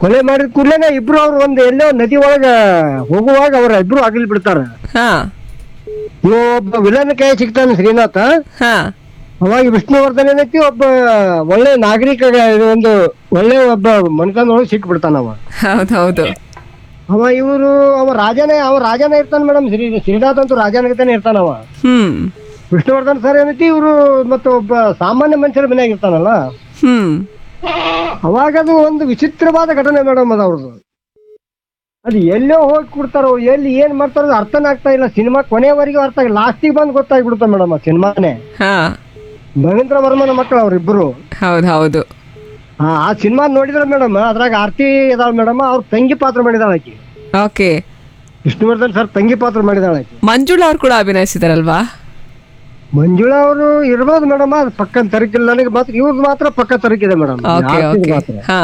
ಕೊಲೆ ಮಾಡಿದ ಕೂಡಲೇ ಇಬ್ರು ಅವ್ರು ಒಂದು ಎಲ್ಲೋ ನದಿ ಒಳಗ ಹೋಗುವಾಗ ಅವ್ರ ಇಬ್ರು ಅಗಲಿ ಬಿಡ್ತಾರ ಹಾ ಇವ ಒಬ್ಬ ವಿಲನ್ ಕೈ ಸಿಗ್ತಾನೆ ಶ್ರೀನಾಥ ಹಾ ಅವಾಗ ವಿಷ್ಣುವರ್ಧನ್ ಏನೈತಿ ಒಬ್ಬ ಒಳ್ಳೆ ನಾಗರಿಕ ಒಂದು ಒಳ್ಳೆ ಒಬ್ಬ ಮನ್ಕಂದೊಳಗೆ ಸಿಕ್ ಬಿಡ್ತಾನ ಅವ ಹೌದೌದು ಅವ ಇವರು ಅವ ರಾಜನೇ ಅವ ರಾಜನೇ ಇರ್ತಾನ ಮೇಡಮ್ ಶ್ರೀ ಶ್ರೀನಾಥ್ ಅಂತೂ ರಾಜನಾಗತಾನೆ ಇರ್ತಾನ ಅವ ಹ್ಮ್ ವಿಷ್ಣುವರ್ಧನ್ ಸರ್ ಏನೈತಿ ಇವರು ಮತ್ತು ಒಬ್ಬ ಸಾಮಾನ್ಯ ಮನುಷ್ಯರ ಮನ್ಯಾಗ ಇರ್ತಾನಲ್ಲ ಹ್ಮ್ ಅವಾಗ ಅದು ಒಂದು ವಿಚಿತ್ರವಾದ ಘಟನೆ ಮೇಡಮ್ ಅದು ಅವ್ರದ್ದು ಅದು ಎಲ್ಲೋ ಹೋಗಿ ಕೊಡ್ತಾರೋ ಎಲ್ಲಿ ಏನ್ ಮಾಡ್ತಾರೋ ಅದು ಅರ್ಥನೇ ಆಗ್ತಾ ಇಲ್ಲ ಸಿನಿಮಾ ಕೊನೆವರೆಗೂ ಅರ್ಥ ಆಗಿಲ್ಲ ಲಾಸ್ಟಿಗೆ ಬಂದು ಗೊತ್ತಾಗ್ಬಿಡುತ್ತೆ ಮೇಡಮ್ ಆ ಸಿನಿಮಾನೇ ಹಾ ಮಹೇಂದ್ರ ವರ್ಮನ ಮಕ್ಕಳು ಅವ್ರಿಬ್ರು ಹೌದು ಹೌದು ಆ ಆ ಸಿನಿಮಾ ನೋಡಿದ್ರೆ ಮೇಡಮ್ ಅದ್ರಾಗ ಆರ್ತಿ ಇದಾಳ ಮೇಡಮ್ ಅವ್ರ ತಂಗಿ ಪಾತ್ರ ಮಾಡಿದಾಳ ಆಕಿ ಓಕೆ ವಿಷ್ಣುವರ್ಧನ್ ಸರ್ ತಂಗಿ ಪಾತ್ರ ಮಾಡಿದಾಳ ಆಕಿ ಮಂಜುಳಾ ಅವ್ರು ಕೂಡ ಅಭಿನಯಿಸಿದಾರಲ್ವಾ ಮಂಜುಳಾ ಅವರು ಇರ್ಬೋದು ಮೇಡಮ್ ಅದು ಪಕ್ಕ ತರಕಿಲ್ಲ ನನಗೆ ಮಾತ್ರ ಇವ್ರದ್ದು ಮಾತ್ರ ಪಕ್ಕ ತರಕಿದೆ ಮೇಡಮ್ ಓಕೆ ಓಕೆ ಮಾತ್ರ ಹಾ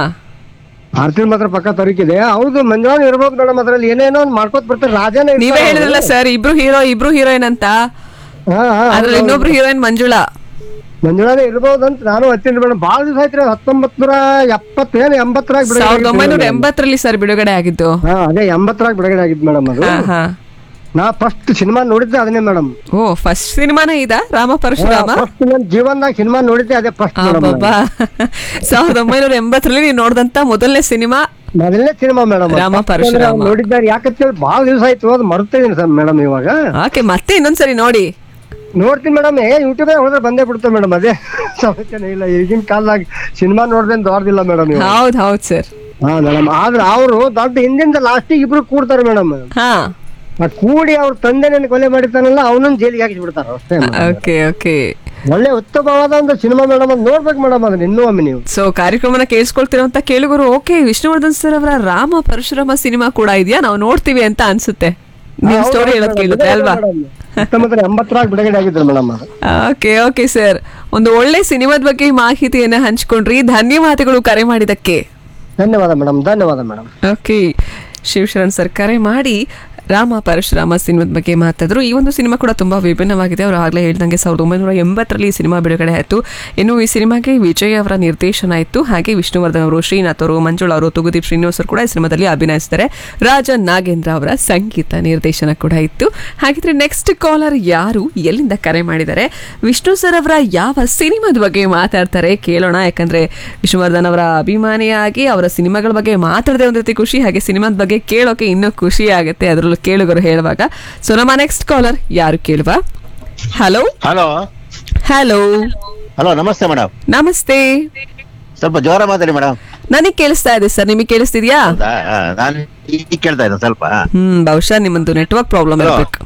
ಆರ್ತಿ ಮಾತ್ರ ಪಕ್ಕ ತರಕಿದೆ ಹೌದು ಮಂಜುಳಾ ಇರ್ಬೋದು ಮೇಡಮ್ ಅದ್ರಲ್ಲಿ ಏನೇನೋ ಒಂದ್ ಮಾಡ್ಕೋತ ಬರ್ತಾರೆ ರಾಜನೇ ಇರ್ತಾನೆ ನೀವೇ ಅವ್ರು. ಹೇಳಿದ್ರಲ್ಲ ಸರ್ ಇಬ್ರು ಹೀರೋ ಇಬ್ರು ಹೀರೋಯಿನ್ ಅಂತ ಹಾ, ಹಾ, ಅದ್ರಲ್ಲಿ ಹೌದು. ಇನ್ನೊಬ್ರು ಹೀರೋಯಿನ್ ಮಂಜುಳಾ ಮಂಜುಳಾನೇ ಇರ್ಬೋದು ಅಂತ ನಾನು ಹತ್ತೀನಿ ಮೇಡಮ್ ಭಾಳ ದಿವಸ ಆಯ್ತು ಹತ್ತೊಂಬತ್ ನೂರ ಎಪ್ಪತ್ತೇನು ಎಂಬತ್ತರಾಗ ಬಿಡುಗಡೆ ಸಾವಿರದ ಆಗಿತ್ತು ಒಂಬೈನೂರ madam. ಎಂಬತ್ತರಲ್ಲಿ ಸರ್ ಬಿಡುಗಡೆ ಆಗಿದ್ದು ಹಾ ಅದೇ ಎಂಬತ್ತರಾಗ ಬಿಡುಗಡೆ ಆಗಿದ್ದು ಮೇಡಮ್ ಅದು ಹಾ ಹಾ ನಾ ಫಸ್ಟ್ ಸಿನಿಮಾ ನೋಡಿದ್ದೆ ಅದನ್ನೇ ಮೇಡಮ್ ಓ ಫಸ್ಟ್ ಸಿನಿಮಾನೇ ಇದ ರಾಮ ಪರಶುರಾಮ ಫಸ್ಟ್ ನನ್ನ ಜೀವನದಾಗ ಸಿನಿಮಾ ನೋಡಿದ್ದೆ ಅದೇ ಫಸ್ಟ್ ಮೇಡಮ್ ಬಾಬಾ ಸಾವಿರದ ಒಂಬೈನೂರ ಎಂಬತ್ತರಲ್ಲಿ ನೀವು ನೋಡಿದಂತ ಮೊದಲನೇ ಸಿನಿಮಾ ಮೊದಲನೇ ಸಿನಿಮಾ ಮೇಡಮ್ ರಾಮ ಪರಶುರಾಮ. ನೋಡಿದ್ದಾರೆ ಯಾಕಂತ ಹೇಳಿ ಭಾಳ ದಿವಸ ಆಯ್ತು ಅದು ಮರ್ತಿದ್ದೀನಿ ಸರ್ ಮೇಡಮ್ ಇವಾಗ ಓಕೆ ಮತ್ತೆ ಇನ್ನೊಂದ್ಸರಿ ನೋಡಿ ನೋಡ್ತೀನಿ ಮೇಡಮ್ ಏ ಯೂಟ್ಯೂಬ್ ಹೋದ್ರೆ ಬಂದೇ ಬಿಡುತ್ತೆ ಮೇಡಮ್ ಅದೇ ಸಮಸ್ಯೆನೇ ಇಲ್ಲ ಈಗಿನ ಕಾಲದಾಗ ಸಿನಿಮಾ ನೋಡ್ದೆ ದೊಡ್ಡದಿಲ್ಲ ಮೇಡಮ್ ಇವಾಗ ಹೌದ್ ಹೌದ್ ಸರ್ ಹಾ ಮೇಡಮ್ ಆದ್ರೆ ಅವರು ದೊಡ್ಡ ಹಿಂದಿಂದ ಲಾಸ್ಟಿಗೆ ಇಬ್ರು ಕೂಡ್ತಾರೆ ಮೇಡಮ್ ಹಾ ಆ ಕೂಡಿ ಅವ್ರ ತಂದೆನ ಕೊಲೆ ಮಾಡಿರ್ತಾನಲ್ಲ ಅವನನ್ನ ಜೈಲಿಗೆ ಹಾಕಿ ಬಿಡ್ತಾರ ಅಷ್ಟೇ madam. ಓಕೆ ಓಕೆ ಒಳ್ಳೆ ಉತ್ತಮವಾದ ಒಂದು ಸಿನಿಮಾ ಮೇಡಮ್ ಅದು ನೋಡ್ಬೇಕು ಮೇಡಮ್ ಅದನ್ನ ಇನ್ನೂ ಒಮ್ಮೆ ನೀವು ಸೊ ಕಾರ್ಯಕ್ರಮನ ಕೇಳಿಸ್ಕೊಳ್ತಿರೋಂತ ಕೇಳುಗರು ಓಕೆ ವಿಷ್ಣುವರ್ಧನ್ ಸರ್ ಅವರ ರಾಮ ಪರಶುರಾಮ ಸಿನಿಮಾ ಕೂಡ ಇದೆಯಾ ನಾವು ನೋಡ್ತೀವಿ ಅಂತ ಅನ್ಸುತ್ತೆ ನಿಮ್ ಸ್ಟೋರಿ ಹೇಳೋದ್ ಕೇಳುತ್ತೆ ಅಲ್ವಾ ಹತ್ತೊಂಬತ್ತರ ಎಂಬತ್ತರಾಗ ಬಿಡುಗಡೆ ಆಗಿದ್ರು ಮೇಡಮ್ ಅದು ಓಕೆ ಓಕೆ ಸರ್ ಒಂದು ಒಳ್ಳೆ ಸಿನಿಮಾದ ಬಗ್ಗೆ ಮಾಹಿತಿಯನ್ನ ಹಂಚ್ಕೊಂಡ್ರಿ ಧನ್ಯವಾದಗಳು ಕರೆ ಮಾಡಿದಕ್ಕೆ ಧನ್ಯವಾದ ಮೇಡಮ್ ಧನ್ಯವಾದ ಮೇಡಮ್ ಓಕೆ ಶಿವಶರಣ್ ಸರ್ ಕರೆ ಮಾಡಿ ರಾಮ ಪರಶುರಾಮ ಸಿನಿಮಾದ ಬಗ್ಗೆ ಮಾತಾದ್ರು ಈ ಒಂದು ಸಿನಿಮಾ ಕೂಡ ತುಂಬಾ ವಿಭಿನ್ನವಾಗಿದೆ ಅವರು ಆಗಲೇ ಹೇಳ್ದಂಗೆ ಸಾವಿರದ ಒಂಬೈನೂರ ಎಂಬತ್ತರಲ್ಲಿ ಈ ಸಿನಿಮಾ ಬಿಡುಗಡೆ ಆಯಿತು ಇನ್ನು ಈ ಸಿನಿಮಾಗೆ ವಿಜಯ್ ಅವರ ನಿರ್ದೇಶನ ಇತ್ತು ಹಾಗೆ ವಿಷ್ಣುವರ್ಧನ್ ಅವರು ಶ್ರೀನಾಥ್ ಅವರು ಮಂಜುಳಾ ಅವರು ತುಗುದೀಪ್ ಶ್ರೀನಿವಾಸ್ ಅವರು ಕೂಡ ಈ ಸಿನಿಮಾದಲ್ಲಿ ಅಭಿನಯಿಸಿದ್ದಾರೆ ರಾಜ ನಾಗೇಂದ್ರ ಅವರ ಸಂಗೀತ ನಿರ್ದೇಶನ ಕೂಡ ಇತ್ತು ಹಾಗಿದ್ರೆ ನೆಕ್ಸ್ಟ್ ಕಾಲರ್ ಯಾರು ಎಲ್ಲಿಂದ ಕರೆ ಮಾಡಿದ್ದಾರೆ ವಿಷ್ಣು ಸರ್ ಅವರ ಯಾವ ಸಿನಿಮಾದ ಬಗ್ಗೆ ಮಾತಾಡ್ತಾರೆ ಕೇಳೋಣ ಯಾಕಂದ್ರೆ ವಿಷ್ಣುವರ್ಧನ್ ಅವರ ಅಭಿಮಾನಿಯಾಗಿ ಅವರ ಸಿನಿಮಾಗಳ ಬಗ್ಗೆ ಮಾತಾಡದೆ ಒಂದ್ ರೀತಿ ಖುಷಿ ಹಾಗೆ ಸಿನಿಮಾದ ಬಗ್ಗೆ ಕೇಳೋಕೆ ಇನ್ನೂ ಖುಷಿ ಆಗುತ್ತೆ ಅದರಲ್ಲೂ ಕೇಳುಗರು ಹೇಳುವಾಗ ಸೊ ನಮ್ಮ ನೆಕ್ಸ್ಟ್ ಕಾಲರ್ ಯಾರು ಕೇಳುವ ಹಲೋ ಹಲೋ ಹಲೋ ಹಲೋ ನಮಸ್ತೆ ಮೇಡಮ್ ನಮಸ್ತೆ ಸ್ವಲ್ಪ ಜೋರ ಮಾತಾಡಿ ಮೇಡಮ್ ನನಗೆ ಕೇಳಿಸ್ತಾ ಇದೆ ಸರ್ ನಿಮಗೆ ಕೇಳಿಸ್ತಿದ್ಯಾ ನಾನು ಈಗ ಕೇಳ್ತಾ ಇದ್ದೆ ಸ್ವಲ್ಪ ಹ್ಮ್ ಬಹುಶಃ ನಿಮ್ಮದು ನೆಟ್ವರ್ಕ್ ಪ್ರಾಬ್ಲಮ್ Hello. ಇರಬೇಕು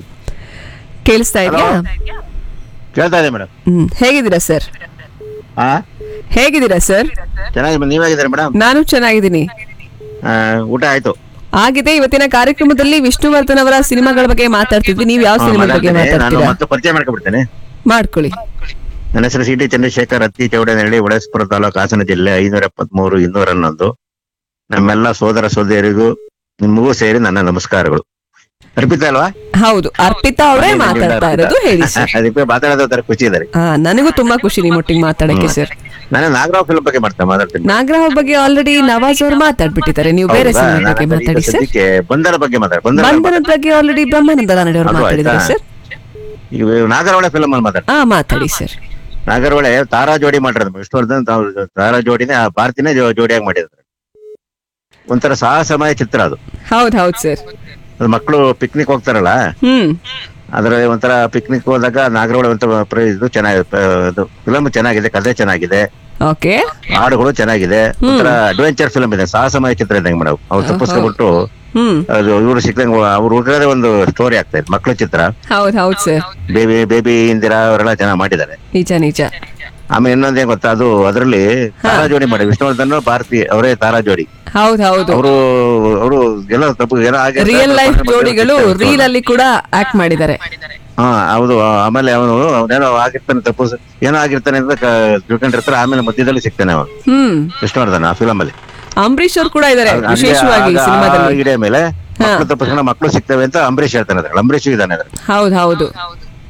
ಕೇಳಿಸ್ತಾ ಇದೆಯಾ ಕೇಳ್ತಾ ಇದೆ ಮೇಡಮ್ ಹ್ಮ್ ಹೇಗಿದ್ದೀರಾ ಸರ್ ಹಾ ಹೇಗಿದ್ದೀರಾ ಸರ್ ಚೆನ್ನಾಗಿ ನೀವಾಗಿದ್ದೀರಾ ಮೇಡಮ್ ನಾನು ಚೆನ್ನಾಗಿದ್ದೀನಿ ಊಟ ಆಯ್ತು ಆಗಿದೆ ಇವತ್ತಿನ ಕಾರ್ಯಕ್ರಮದಲ್ಲಿ ವಿಷ್ಣುವರ್ಧನ್ ಅವರ ಸಿನಿಮಾಗಳ ಬಗ್ಗೆ ಮಾತಾಡ್ತಿದ್ವಿ ನೀವು ಯಾವ ಹಾ, ಸಿನಿಮಾ ಬಗ್ಗೆ ಮಾತಾಡ್ತೀನಿ. ನಾನು ಮಾತಾಡ್ತೀರಾ ಮತ್ತೆ ಪರಿಚಯ ಮಾಡ್ಕೊಬಿಡ್ತೇನೆ ಮಾಡ್ಕೊಳ್ಳಿ ನನ್ನ ಹೆಸರು ಸಿ ಟಿ ಚಂದ್ರಶೇಖರ್ ಹತ್ತಿ ಚೌಡನಹಳ್ಳಿ ಹೊಳಸ್ಪುರ ತಾಲೂಕು ಹಾಸನ ಜಿಲ್ಲೆ ಐನೂರ ಎಪ್ಪತ್ಮೂರು ಇನ್ನೂರ ಹನ್ನೊಂದು ನಮ್ಮೆಲ್ಲ ಸೋದರ ಸೋದರಿಗೂ ನಿಮಗೂ ಸೇರಿ ನನ್ನ ನಮಸ್ಕಾರಗಳು ಅರ್ಪಿತಾ ಅಲ್ವಾ ಹೌದು ಅರ್ಪಿತಾ ಅವರೇ ಮಾತಾಡ್ತಾ ಇರೋದು ಹೇಳಿ ಸರ್ ಅದಕ್ಕೆ ಮಾತಾಡೋದು ತರ ಖುಷಿ ಇದ್ದಾರೆ ಹಾ ನನಗೂ ತುಂಬಾ ಖುಷಿ ನಿಮ್ಮೊಟ್ಟಿಗೆ ಮಾತಾಡಕ್ಕೆ ಸರ್ ನಾನು ನಾಗರಾವ್ ಫಿಲ್ಮ್ ಬಗ್ಗೆ ಮಾಡ್ತಾ ಮಾತಾಡ್ತೀನಿ ನಾಗರಾವ್ ಬಗ್ಗೆ ಆಲ್ರೆಡಿ ನವಾಜ್ ಅವರು ಮಾತಾಡ್ಬಿಟ್ಟಿದ್ದಾರೆ ನೀವು ಬೇರೆ ಹೌದಾ? ಸಿನಿಮಾ ಬಗ್ಗೆ ನಾನು ಮಾತಾಡಿ ಈಗ ಸರ್ ಸದ್ಯಕ್ಕೆ ಬಂದರ ಬಗ್ಗೆ ಮಾತಾಡ ಬಂದರ ಬಂಧನದ ಬಗ್ಗೆ ಆಲ್ರೆಡಿ ಬ್ರಹ್ಮಾನಂದ ರಾನಡೆ ಅವರು ಅದು ಮಾತಾಡಿದ್ದಾರೆ ಆಯ್ತಾ? ಸರ್ ಈಗ ನಾಗರಹೊಳೆ ಫಿಲ್ಮ್ ಅಲ್ಲಿ ಮಾತಾಡ ಹಾ ಮಾತಾಡಿ ಸರ್ ನಾಗರಹೊಳೆ ತಾರಾ ಜೋಡಿ ಮಾಡಿರೋದು ವಿಷ್ಣುವರ್ಧನ್ ತಾವು ತಾರಾ ಜೋಡಿನೇ ಆ ಭಾರತಿನೇ ಜೋ- ಜೋಡಿಯಾಗಿ ಮಾಡಿದ್ದಾರೆ ಒಂಥರ ಸಾಹಸಮಯ ಚಿತ್ರ ಅದು ಹೌದ್ ಹೌದ್ ಸರ್ ಅದು ಮಕ್ಕಳು ಪಿಕ್ನಿಕ್ ಹೋಗ್ತಾರಲ್ಲ ಹ್ಮ್ ಅದ್ರಲ್ಲಿ ಒಂಥರ ಪಿಕ್ನಿಕ್ ಹೋದಾಗ ನಾಗರಹೊಳೆ ಅಂತ ಪ್ರ- ಇದು ಚೆನ್ನಾಗಿದೆ ಫಿಲಮ್ ಚೆನ್ನಾಗಿದೆ ಕಥೆ ಚೆನ್ನಾಗಿದೆ ಓಕೆ ಹಾಡುಗಳು ಚೆನ್ನಾಗಿದೆ ಒಂಥರ ಅಡ್ವೆಂಚರ್ ಫಿಲಮ್ ಇದೆ ಸಾಹಸಮಯ ಚಿತ್ರ ಇದ್ದಂಗೆ ಮೇಡಮ್ ಅವ್ರು ತಪ್ಪಿಸ್ಕೊಂಡ್ಬಿಟ್ಟು ಹ್ಮ್ ಅದು ಇವ್ರು ಸಿಕ್ಕಂಗೆ ಅವ್ರು ಹುಡುಗರದೇ ಒಂದು ಸ್ಟೋರಿ ಆಗ್ತಾ ಇದೆ ಮಕ್ಕಳ ಚಿತ್ರ ಹೌದ್ ಹೌದ್ ಸರ್ ಬೇಬಿ ಬೇಬಿ ಇಂದಿರಾ ಅವರೆಲ್ಲ ಚೆನ್ನಾಗಿ ಮಾಡಿದ್ದಾರೆ ನಿಜ ನಿಜ ಆಮೇಲೆ ಇನ್ನೊಂದೇನ್ ಗೊತ್ತಾ ಅದು ಅದರಲ್ಲಿ ತಾರಾ ಜೋಡಿ ಮಾಡಿ ವಿಷ್ಣುವರ್ಧನ್ ಭಾರತಿ ಅವರೇ ತಾರಾ ಜೋಡಿ ಹೌದ್ ಹೌದು ಅವರು ಅವರು ಎಲ್ಲ ತಪ್ಪು ಏನೋ ಆಗಿ ರಿಯಲ್ ಲೈಫ್ ಜೋಡಿಗಳು ರೀಲ್ ಅಲ್ಲಿ ಕೂಡ ಆಕ್ಟ್ ಮಾಡಿದ್ದಾರೆ ಹಾ ಹೌದು ಆಮೇಲೆ ಅವನು ಅವನೇನೋ ಆಗಿರ್ತಾನೆ ತಪ್ಪು ಸ- ಏನೋ ಆಗಿರ್ತಾನೆ ಅಂತ ಕ- ತಿಳ್ಕೊಂಡಿರ್ತಾರೆ ಆಮೇಲೆ ಮಧ್ಯದಲ್ಲಿ ಸಿಗ್ತಾನೆ ಅವನು ಹ್ಮ್ ವಿಷ್ಣುವರ್ಧನ್ ಆ ಫಿಲಮ್ ಅಲ್ಲಿ ಅಂಬರೀಶ್ ಅವ್ರು ಕೂಡ ಇದ್ದಾರೆ ಹಂಗೆ ವಿಶೇಷವಾಗಿ ಆಗ- ಆ ಸಿನಿಮಾದಲ್ಲಿ ಇಡೀ ಮೇಲೆ ಮಕ್ಕಳು ತಪ್ಪಿಸ್ಕೊಂಡು ಮಕ್ಕಳು ಸಿಗ್ತವೆ ಅಂತ ಅಂಬರೀಷ್ ಹೇಳ್ತಾನೆ ಅದ್ರಲ್ಲಿ ಅಂಬರೀಷ್ ಇದ್ದಾನೆ ಅದ್ರಲ್ಲಿ ಹೌದ್ ಹೌದು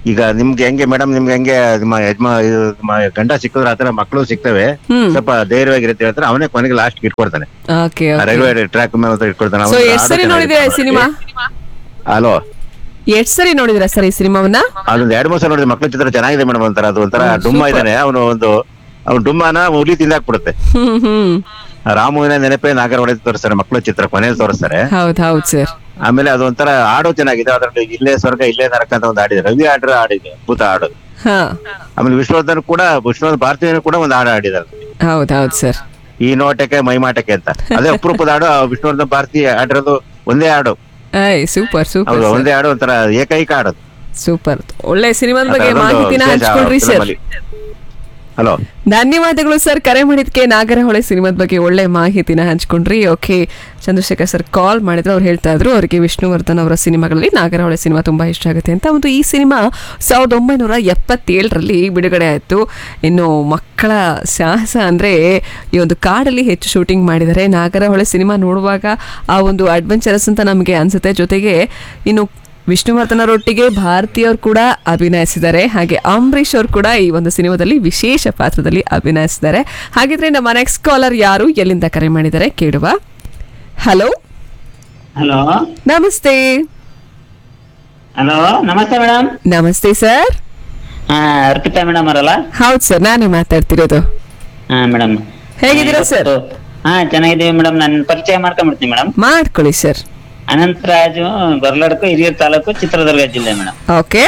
ಈಗ ನಿಮ್ಗೆ ಹೆಂಗೆ ಮೇಡಮ್ ನಿಮ್ಗೆ ಹೆಂಗೆ ನಿಮ್ಮ ಯಜಮಾ ಇದು ನಿಮ್ಮ ಗಂಡ ಸಿಕ್ಕಿದ್ರೆ ಆತರ ಮಕ್ಕಳು ಸಿಗ್ತವೆ ಹ್ಮ್ ಸ್ವಲ್ಪ ಧೈರ್ಯವಾಗಿರುತ್ತೆ ಹೇಳ್ತಾರೆ ಅವನೇ ಕೊನೆಗೆ ಲಾಸ್ಟ್ ಇಟ್ಕೊಡ್ತಾನೆ ಓಕೆ ರೈಲ್ವೆ ಟ್ರ್ಯಾಕ್ ಮೇಲೆ ಹತ್ರ ಇಟ್ಕೊಡ್ತಾನೆ ಸೊ ಅವ್ನು ಎಷ್ಟ್ ಸರಿ ಆಡೋ ನೋಡಿದ್ರೆ ಚೆನ್ನಾಗಿದೆ. ಸಿನಿಮಾ ಹಲೋ ಎಷ್ಟ್ ಸರಿ ನೋಡಿದ್ರ ಸರ್ ಈ ಸಿನಿಮಾವನ್ನ ಅದೊಂದು ಎರಡು ಮೂರು ಸಲ ನೋಡಿದ್ರೆ ಮಕ್ಕಳ ಚಿತ್ರ ಚೆನ್ನಾಗಿದೆ ಮೇಡಮ್ ಒಂಥರ ಅದು ಒಂಥರ ಹ್ಮ್, ಡುಮ್ಮ super. ಇದ್ದಾನೆ ಅವನು ಒಂದು ಅವ್ನು ಡುಮ್ಮನ ಹುಲಿ ತಿಂದಾಕ್ಬಿಡುತ್ತೆ ಹ್ಮ್ ಹ್ಮ್ ರಾಮುವಿನ ನೆನಪೇ ನಾಗರ ಹೊಡೆದು ತೋರಿಸ್ತಾರೆ ಮಕ್ಕಳ ಚಿತ್ರ ಕೊನೆಯಲ್ಲಿ ತೋರಿಸ್ತಾರೆ ಹೌದ್ ಹೌದ್ ಸರ್ ಆಮೇಲೆ ಅದು ಒಂಥರ ಹಾಡು ಚೆನ್ನಾಗಿದೆ ಅದ್ರಲ್ಲಿ ಇಲ್ಲೇ ಸ್ವರ್ಗ ಇಲ್ಲೇ ನರಕ ಅಂತ ಒಂದು ಹಾಡಿದೆ ರವಿ ಆಡ್ರ ಹಾಡಿದೆ ಅದ್ಭುತ ಹಾಡು ಹಾ ಆಮೇಲೆ ವಿಶ್ವವರ್ಧನ್ ಕೂಡ ವಿಶ್ವವರ್ಧನ್ ಭಾರತೀಯನು ಕೂಡ ಒಂದು ಹಾಡು ಹಾಡಿದ್ದಾರೆ ಹೌದ್ ಹೌದ್ ಸರ್ ಈ ನೋಟಕ್ಕೆ ಮೈಮಾಟಕ್ಕೆ ಅಂತ ಅದೇ ಅಪರೂಪದ ಹಾಡು ಆ ವಿಷ್ಣುವರ್ಧನ್ ಭಾರತಿ ಹಾಡಿರೋದು ಒಂದೇ ಹಾಡು ಐ ಸೂಪರ್ ಸೂಪರ್ ಹೌದು ಒಂದೇ ಹಾಡು ಒಂಥರ ಏಕೈಕ ಹಾಡು ಸೂಪರ್ ಒಳ್ಳೆ ಸಿನಿಮಾದ ಬಗ್ಗೆ ಮಾಹಿತಿನ ಹಂಚ್ಕೊಂಡ್ರಿ ಸರ್ ಹಲೋ ಧನ್ಯವಾದಗಳು ಸರ್ ಕರೆ ಮಾಡಿದ್ಕೆ ನಾಗರಹೊಳೆ ಸಿನಿಮಾದ ಬಗ್ಗೆ ಒಳ್ಳೆ ಮಾಹಿತಿನ ಹಂಚ್ಕೊಂಡ್ರಿ ಓಕೆ ಚಂದ್ರಶೇಖರ್ ಸರ್ ಕಾಲ್ ಮಾಡಿದ್ರು ಅವ್ರು ಹೇಳ್ತಾ ಇದ್ರು ಅವರಿಗೆ ವಿಷ್ಣುವರ್ಧನ್ ಅವರ ಸಿನಿಮಾಗಳಲ್ಲಿ ನಾಗರಹೊಳೆ ಸಿನಿಮಾ ತುಂಬಾ ಇಷ್ಟ ಆಗುತ್ತೆ ಅಂತ ಒಂದು ಈ ಸಿನಿಮಾ ಸಾವಿರದ ಒಂಬೈನೂರ ಎಪ್ಪತ್ತೇಳರಲ್ಲಿ ಬಿಡುಗಡೆ ಆಯಿತು ಇನ್ನು ಮಕ್ಕಳ ಸಾಹಸ ಅಂದರೆ ಈ ಒಂದು ಕಾಡಲ್ಲಿ ಹೆಚ್ಚು ಶೂಟಿಂಗ್ ಮಾಡಿದ್ದಾರೆ ನಾಗರಹೊಳೆ ಸಿನಿಮಾ ನೋಡುವಾಗ ಆ ಒಂದು ಅಡ್ವೆಂಚರಸ್ ಅಂತ ನಮಗೆ ಅನಿಸುತ್ತೆ ಜೊತೆಗೆ ಇನ್ನು ವಿಷ್ಣುವರ್ಧನರೊಟ್ಟಿಗೆ ಭಾರತೀಯವರು ಕೂಡ ಅಭಿನಯಿಸಿದ್ದಾರೆ ಹಾಗೆ ಅಂಬರೀಷ್ ಅವರು ಕೂಡ ಈ ಒಂದು ಸಿನಿಮಾದಲ್ಲಿ ವಿಶೇಷ ಪಾತ್ರದಲ್ಲಿ ಅಭಿನಯಿಸಿದ್ದಾರೆ ಹಾಗಿದ್ರೆ ನಮ್ಮ ನೆಕ್ಸ್ಟ್ ಕಾಲರ್ ಯಾರು ಎಲ್ಲಿಂದ ಕರೆ ಮಾಡಿದ್ದಾರೆ ಕೇಳುವ ಹಲೋ ಹಲೋ ನಮಸ್ತೆ ಹಲೋ ನಮಸ್ತೆ ಮೇಡಮ್ ನಮಸ್ತೆ ಸರ್ ಹಾ ಅರ್ಪಿತಾ ಮೇಡಮ್ ಅವರಲ್ಲ ಹೌದು ಸರ್ ನಾನೇ ಮಾತಾಡ್ತಿರೋದು ಹಾ ಮೇಡಮ್ ಹೇಗಿದ್ದೀರಾ ಸರ್ ಹಾ ಚೆನ್ನಾಗಿದ್ದೀವಿ ಮೇಡಮ್ ನಾನು ಪರಿಚಯ ಮಾಡ್ಕೊಂಡ್ಬಿಡ್ತೀನಿ ಮೇಡಮ್ ಮಾಡ್ಕೊಳ್ಳಿ ಸರ್ ಅನಂತರಾಜು ಗೊರ್ಲಡ್ಕು ಹಿರಿಯೂರು ತಾಲೂಕು ಚಿತ್ರದುರ್ಗ ಜಿಲ್ಲೆ ಮೇಡಮ್ ಓಕೆ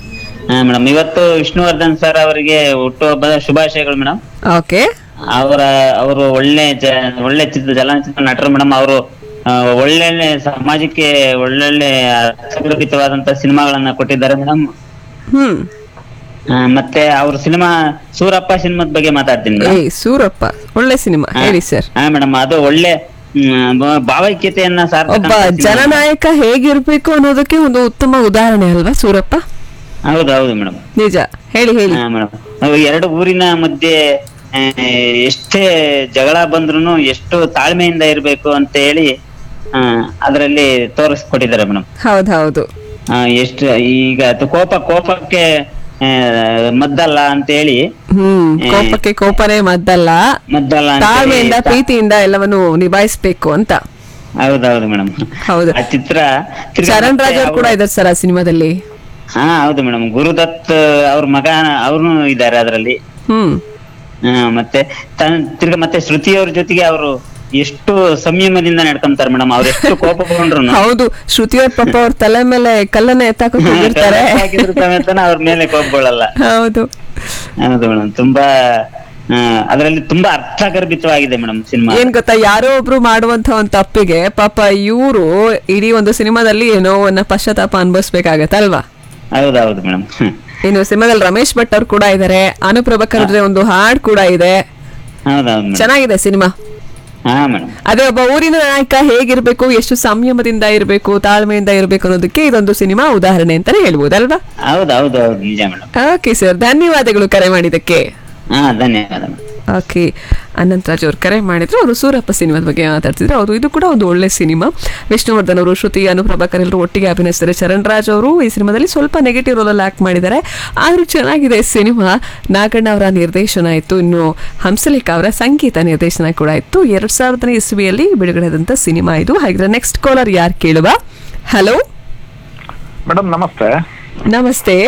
ಹಾ ಮೇಡಮ್ ಇವತ್ತು ವಿಷ್ಣುವರ್ಧನ್ ಸರ್ ಅವರಿಗೆ ಹುಟ್ಟುಹಬ್ಬದ ಶುಭಾಶಯಗಳು ಮೇಡಮ್ ಓಕೆ ಅವರ ಅವರು ಒಳ್ಳೆ ಜ ಒಳ್ಳೆ ಚಿತ್ರ ಚಲನಚಿತ್ರ ನಟರು ಮೇಡಮ್ ಅವರು ಒಳ್ಳೊಳ್ಳೆ ಸಮಾಜಕ್ಕೆ ಒಳ್ಳೊಳ್ಳೆ ಅರ್ಥಗರ್ಭಿತವಾದಂತ ಸಿನಿಮಾಗಳನ್ನ ಕೊಟ್ಟಿದ್ದಾರೆ ಮೇಡಮ್ ಹ್ಮ್ ಮತ್ತೆ ಅವ್ರ ಸಿನಿಮಾ ಸೂರಪ್ಪ ಸಿನಿಮಾದ ಬಗ್ಗೆ ಮಾತಾಡ್ತೀನಿ ಏ ಮೇಡಮ್ ಸೂರಪ್ಪ ಒಳ್ಳೆ ಸಿನಿಮಾ ಹೇಳಿ ಸರ್ ಹಾ ಮೇಡಮ್ ಅದು ಒಳ್ಳೆ ಮ್, ಭಾ- ಭಾವೈಕ್ಯತೆಯನ್ನ ಒಬ್ಬ ಸಾರ್ತಕ್ಕಂಥ ಸಿನಿಮಾ. ಜನನಾಯಕ ಹೇಗಿರ್ಬೇಕು ಅನ್ನೋದಕ್ಕೆ ಒಂದು ಉತ್ತಮ ಉದಾಹರಣೆ ಅಲ್ವಾ ಸೂರಪ್ಪ ಹೌದು ಹೌದು ಮೇಡಮ್ ನಿಜ ಹೇಳಿ ಹೇಳಿ ಹಾ ಮೇಡಮ್ ಎರಡು ಊರಿನ ಮಧ್ಯೆ ಆ, ಎಷ್ಟೇ ಜಗಳ ಬಂದ್ರು ಎಷ್ಟು ತಾಳ್ಮೆಯಿಂದ ಇರ್ಬೇಕು ಅಂತ ಹೇಳಿ ಆ, ಅದರಲ್ಲಿ ತೋರಿಸ್ಕೊಟ್ಟಿದ್ದಾರೆ ಮೇಡಮ್ ಹೌದ್ ಹೌದು ಎಷ್ಟು ಈಗ ಅದು ಕೋಪ ಕೋಪಕ್ಕೆ ಆ, ಮದ್ದಲ್ಲ ಅಂತ ಹೇಳಿ ಹ್ಮ್ ಕೋಪಕ್ಕೆ ಕೋಪನೇ ಮದ್ದಲ್ಲ ಮದ್ದಲ್ಲ ಅಂತ ಹೇಳಿ ತಾಳ್ಮೆಯಿಂದ ಪ್ರೀತಿಯಿಂದ ಎಲ್ಲವನ್ನು ನಿಭಾಯಿಸ್ಬೇಕು ಅಂತ ಹೌದೌದು ಮೇಡಮ್ ಹೌದು ಆ ಚಿತ್ರ ತಿರ್ಗಾ ಚರಣ್ ಮತ್ತೆ ರಾಜ್ ಅವ್ರು ಕೂಡ ಅವ್ರು- ಇದಾರೆ ಸರ್ ಆ ಸಿನಿಮಾದಲ್ಲಿ ಹಾ ಹೌದು ಮೇಡಮ್ ಗುರುದತ್ ಅವ್ರ ಮಗ ಅವ್ರು ಇದ್ದಾರೆ ಅದರಲ್ಲಿ ಹ್ಮ್ ಮತ್ತೆ ತನ್ ತಿರ್ಗಾ ಮತ್ತೆ ಶ್ರುತಿ ಅವ್ರ ಜೊತೆಗೆ ಅವರು ಎಷ್ಟು ಸಂಯಮದಿಂದ ನಡ್ಕೊಂತಾರೆ ಮೇಡಮ್ ಅವ್ರು ಎಷ್ಟು ಕೋಪಗೊಂಡ್ರು ಹೌದು ಶ್ರುತಿಯವ್ರ ಪಾಪ ಅವ್ರ ತಲೆ ಮೇಲೆ ಕಲ್ಲನ್ನ ಎತ್ತಾಕೊಂಡು ಹೋಗಿರ್ತಾರೆ ಹಾಕಿದ್ರು ಸಮೇತನ ಅವ್ರ ಮೇಲೆ ಕೋಪಗೊಳ್ಳಲ್ಲ ಹೌದು ಹೌದು ಮೇಡಮ್ ತುಂಬಾ ಆ, ಅದರಲ್ಲಿ ತುಂಬಾ ಅರ್ಥಗರ್ಭಿತವಾಗಿದೆ ಮೇಡಮ್ ಸಿನಿಮಾ ಏನ್ ಗೊತ್ತಾ ಯಾರೋ ಒಬ್ರು ಮಾಡುವಂತ ಒಂದ್ ತಪ್ಪಿಗೆ ಪಾಪ ಇವರು ಇಡೀ ಒಂದು ಸಿನಿಮಾದಲ್ಲಿ ಏನೋ ಒಂದು ಪಶ್ಚಾತ್ತಾಪ ಅನ್ಭವಿಸ್ಬೇಕಾಗತ್ತಲ್ವಾ ಹೌದೌದು ಮೇಡಮ್ ಇನ್ನು ಸಿನಿಮಾದಲ್ಲಿ ರಮೇಶ್ ಭಟ್ ಅವ್ರು ಕೂಡ ಇದಾರೆ ಅನುಪ್ರಭಕರ್ ಅವ್ರದ್ದು ಒಂದು ಹಾಡ್ ಕೂಡ ಇದೆ ಹೌದೌದು ಮೇಡಮ್ ಚೆನ್ನಾಗಿದೆ ಸಿನಿಮಾ ಹಾ ಮೇಡಮ್ ಅದೇ ಒಬ್ಬ ಊರಿನ ನಾಯಕ ಹೇಗಿರ್ಬೇಕು ಎಷ್ಟು ಸಂಯಮದಿಂದ ಇರಬೇಕು ತಾಳ್ಮೆಯಿಂದ ಇರಬೇಕು ಅನ್ನೋದಕ್ಕೆ ಇದೊಂದು ಸಿನಿಮಾ ಉದಾಹರಣೆ ಅಂತಾನೆ ಹೇಳ್ಬೋದಲ್ವಾ ಹೌದು ಹೌದು ಹೌದು ನಿಜ ಮೇಡಮ್ ಓಕೆ ಸರ್ ಧನ್ಯವಾದಗಳು ಕರೆ ಮಾಡಿದ್ದಕ್ಕೆ ಹಾ ಧನ್ಯವಾದ ಮೇಡಮ್ ಓಕೆ ಅನಂತರಾಜ್ ಅವ್ರು ಕರೆ ಮಾಡಿದ್ರು ಅವರು ಸೂರಪ್ಪ ಸಿನಿಮಾದ ಬಗ್ಗೆ ಮಾತಾಡ್ತಿದ್ರು ಹೌದು ಇದು ಕೂಡ ಒಂದು ಒಳ್ಳೆ ಸಿನಿಮಾ ವಿಷ್ಣುವರ್ಧನ್ ಅವರು ಶ್ರುತಿ ಅನುಪ್ರಭಾಕರ್ ಎಲ್ಲರೂ ಒಟ್ಟಿಗೆ ಅಭಿನಯಿಸ್ತಾರೆ ಚರಣ್ ರಾಜ್ ಅವರು ಈ ಸಿನಿಮಾದಲ್ಲಿ ಸ್ವಲ್ಪ ನೆಗೆಟಿವ್ ರೋಲಲ್ಲಿ ಆಕ್ಟ್ ಮಾಡಿದ್ದಾರೆ ಆದ್ರೂ ಚೆನ್ನಾಗಿದೆ ಸಿನಿಮಾ ನಾಗಣ್ಣ ಅವರ ನಿರ್ದೇಶನ ಇತ್ತು ಇನ್ನು ಹಂಸಲೇಖ ಅವರ ಸಂಗೀತ ನಿರ್ದೇಶನ ಕೂಡ ಇತ್ತು ಎರಡ್ ಸಾವಿರದನೇ ಇಸ್ವಿಯಲ್ಲಿ ಬಿಡುಗಡೆಯಾದಂಥ ಸಿನಿಮಾ ಇದು ಹಾಗಿದ್ರೆ ನೆಕ್ಸ್ಟ್ ಕಾಲರ್ ಯಾರು ಕೇಳುವ ಹಲೋ ಮೇಡಮ್ ನಮಸ್ತೆ ನಮಸ್ತೆ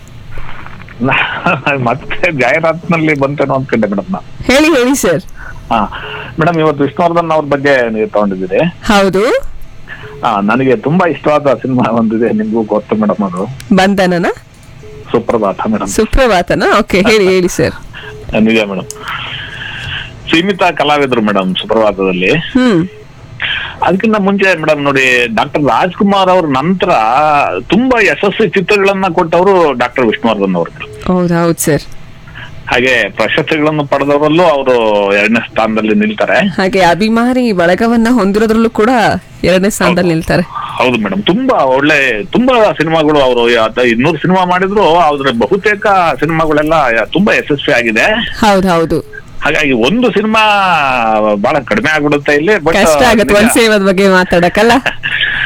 ಮತ್ತೆ ಜಾಹೀರಾತಿನಲ್ಲಿ ಬಂತೇನೋ ಅನ್ಕೊಂಡೆ ಮೇಡಮ್ ನಾ ಹೇಳಿ ಹೇಳಿ ಸರ್ ಹಾ ಮೇಡಮ್ ಇವತ್ತು ವಿಷ್ಣುವರ್ಧನ್ ಅವ್ರ ಬಗ್ಗೆ ನೀವು ತಗೊಂಡಿದ್ದೀರಿ ಹೌದು ಹಾ ನನಗೆ ತುಂಬಾ ಇಷ್ಟವಾದ ಸಿನಿಮಾ ಒಂದಿದೆ ನಿಮ್ಗೂ ಗೊತ್ತು ಮೇಡಮ್ ಅದು ಬಂಧನನ ಸುಪ್ರಭಾತ ಮೇಡಮ್ ಸುಪ್ರಭಾತನ ಓಕೆ ಹೇಳಿ ಹೇಳಿ ಸರ್ ನಿಜ ಮೇಡಮ್ ಸೀಮಿತ ಕಲಾವಿದ್ರು ಮೇಡಮ್ ಸುಪ್ರಭಾತದಲ್ಲಿ ಹ್ಮ್ ಅದಕ್ಕಿಂತ ಮುಂಚೆ ಮೇಡಮ್ ನೋಡಿ ಡಾಕ್ಟರ್ ರಾಜ್ಕುಮಾರ್ ಅವ್ರ ನಂತರ ತುಂಬಾ ಯಶಸ್ವಿ ಚಿತ್ರಗಳನ್ನ ಕೊಟ್ಟವರು ಡಾಕ್ಟರ್ ವಿಷ್ಣುವರ್ಧನ್ ಅವರು ಹೌದು ಹೌದು ಸರ್ ಹಾಗೆ ಪ್ರಶಸ್ತಿಗಳನ್ನು ಪಡೆದವರಲ್ಲೂ ಅವರು ಎರಡನೇ ಸ್ಥಾನದಲ್ಲಿ ನಿಲ್ತಾರೆ ಹಾಗೆ ಅಭಿಮಾನಿ ಬಳಗವನ್ನ ಹೊಂದಿರೋದ್ರಲ್ಲೂ ಕೂಡ ಎರಡನೇ ಸ್ಥಾನದಲ್ಲಿ ನಿಲ್ತಾರೆ ಹೌದು ಮೇಡಮ್ ತುಂಬಾ ಒಳ್ಳೆ ತುಂಬಾ ಸಿನಿಮಾಗಳು ಅವರು ಇನ್ನೂರು ಸಿನಿಮಾ ಮಾಡಿದ್ರು ಅದ್ರ ಬಹುತೇಕ ಸಿನಿಮಾಗಳೆಲ್ಲ ತುಂಬಾ ಯಶಸ್ವಿ ಆಗಿದೆ ಹೌದು ಹೌದು ಹಾಗಾಗಿ ಒಂದು ಸಿನಿಮಾ ಬಹಳ ಕಡಿಮೆ ಆಗ್ಬಿಡುತ್ತೆ ಇಲ್ಲಿ ಬಟ್ ಕಷ್ಟ ಆಗತ್ತೆ ಒಂದ್ ಸಿನಿಮಾದ ಬಗ್ಗೆ ಮಾತಾಡಕ್ಕಲ್ಲ